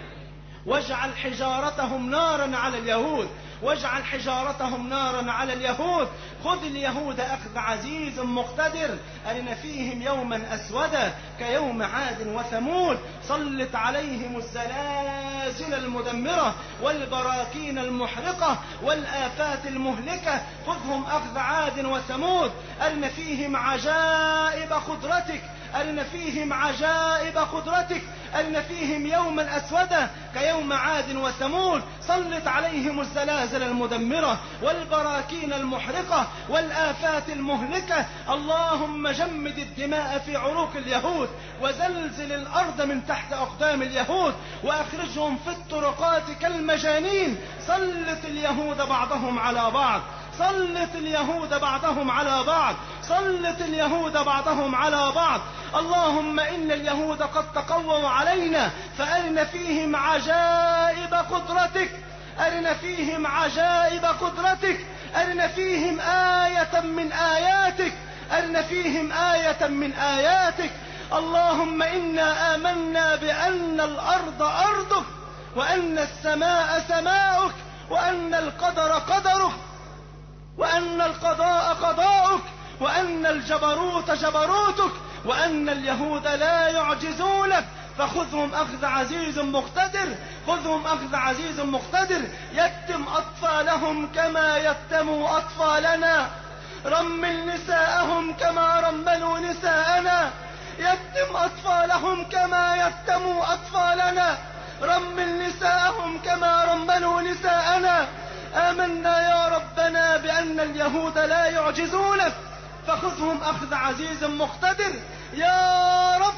واجعل حجارتهم نارا على اليهود واجعل حجارتهم نارا على اليهود خذ اليهود أخذ عزيز مقتدر أرنا فيهم يوما أسودا كيوم عاد وثمود سلط عليهم الزلازل المدمرة والبراكين المحرقة والآفات المهلكة خذهم أخذ عاد وثمود أرنا فيهم عجائب قدرتك أرنا فيهم عجائب قدرتك أرنا فيهم يوما أسودا كيوم عاد وثمود سلط عليهم الزلازل المدمرة والبراكين المحرقة والآفات المهلكة اللهم جمد الدماء في عروق اليهود وزلزل الأرض من تحت أقدام اليهود وأخرجهم في الطرقات كالمجانين سلط اليهود بعضهم على بعض سلط اليهود بعضهم على بعض سلط اليهود بعضهم على بعض اللهم إن اليهود قد تقووا علينا فأرن فيهم عجائب قدرتك أرن فيهم عجائب قدرتك أرن فيهم آية من آياتك أرن فيهم آية من آياتك اللهم إنا آمنا بأن الأرض أرضك وأن السماء سماؤك وأن القدر قدرك وأن القضاء قضاؤك وأن الجبروت جبروتك وأن اليهود لا يعجزونك فخذهم أخذ عزيز مقتدر خذهم أخذ عزيز مقتدر يتم أطفالهم كما يتموا أطفالنا رمل نساءهم كما رملوا نساءنا يتم أطفالهم كما يتموا أطفالنا رمل نساءهم كما رملوا نساءنا آمنا يا ربنا بأن اليهود لا يعجزونك فخذهم أخذ عزيز مقتدر يا رب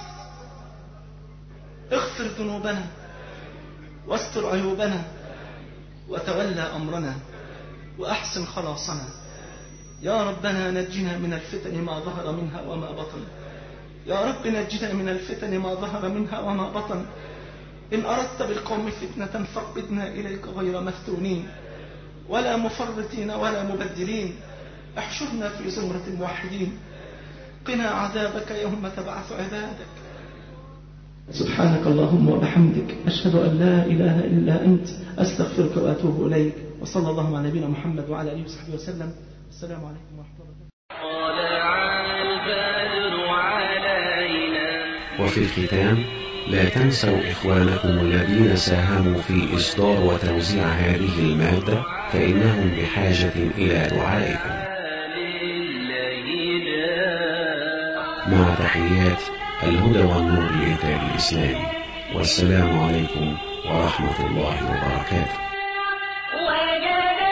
اغفر ذنوبنا واستر عيوبنا وتولى أمرنا وأحسن خلاصنا يا ربنا نجنا من الفتن ما ظهر منها وما بطن يا رب نجنا من الفتن ما ظهر منها وما بطن إن أردت بالقوم فتنة فاقبضنا إليك غير مفتونين ولا مفرطين ولا مبدلين احشرنا في زمرة الموحدين قنا عذابك يوم تبعث عبادك سبحانك اللهم وبحمدك أشهد أن لا إله إلا أنت أستغفرك وأتوب إليك وصلى الله على نبينا محمد وعلى آله وصحبه وسلم السلام عليكم ورحمة الله وفي الختام لا تنسوا إخوانكم الذين ساهموا في إصدار وتوزيع هذه المادة فإنهم بحاجة إلى دعائكم مع تحيات الهدى والنور للإنتاج الإسلامي والسلام عليكم ورحمة الله وبركاته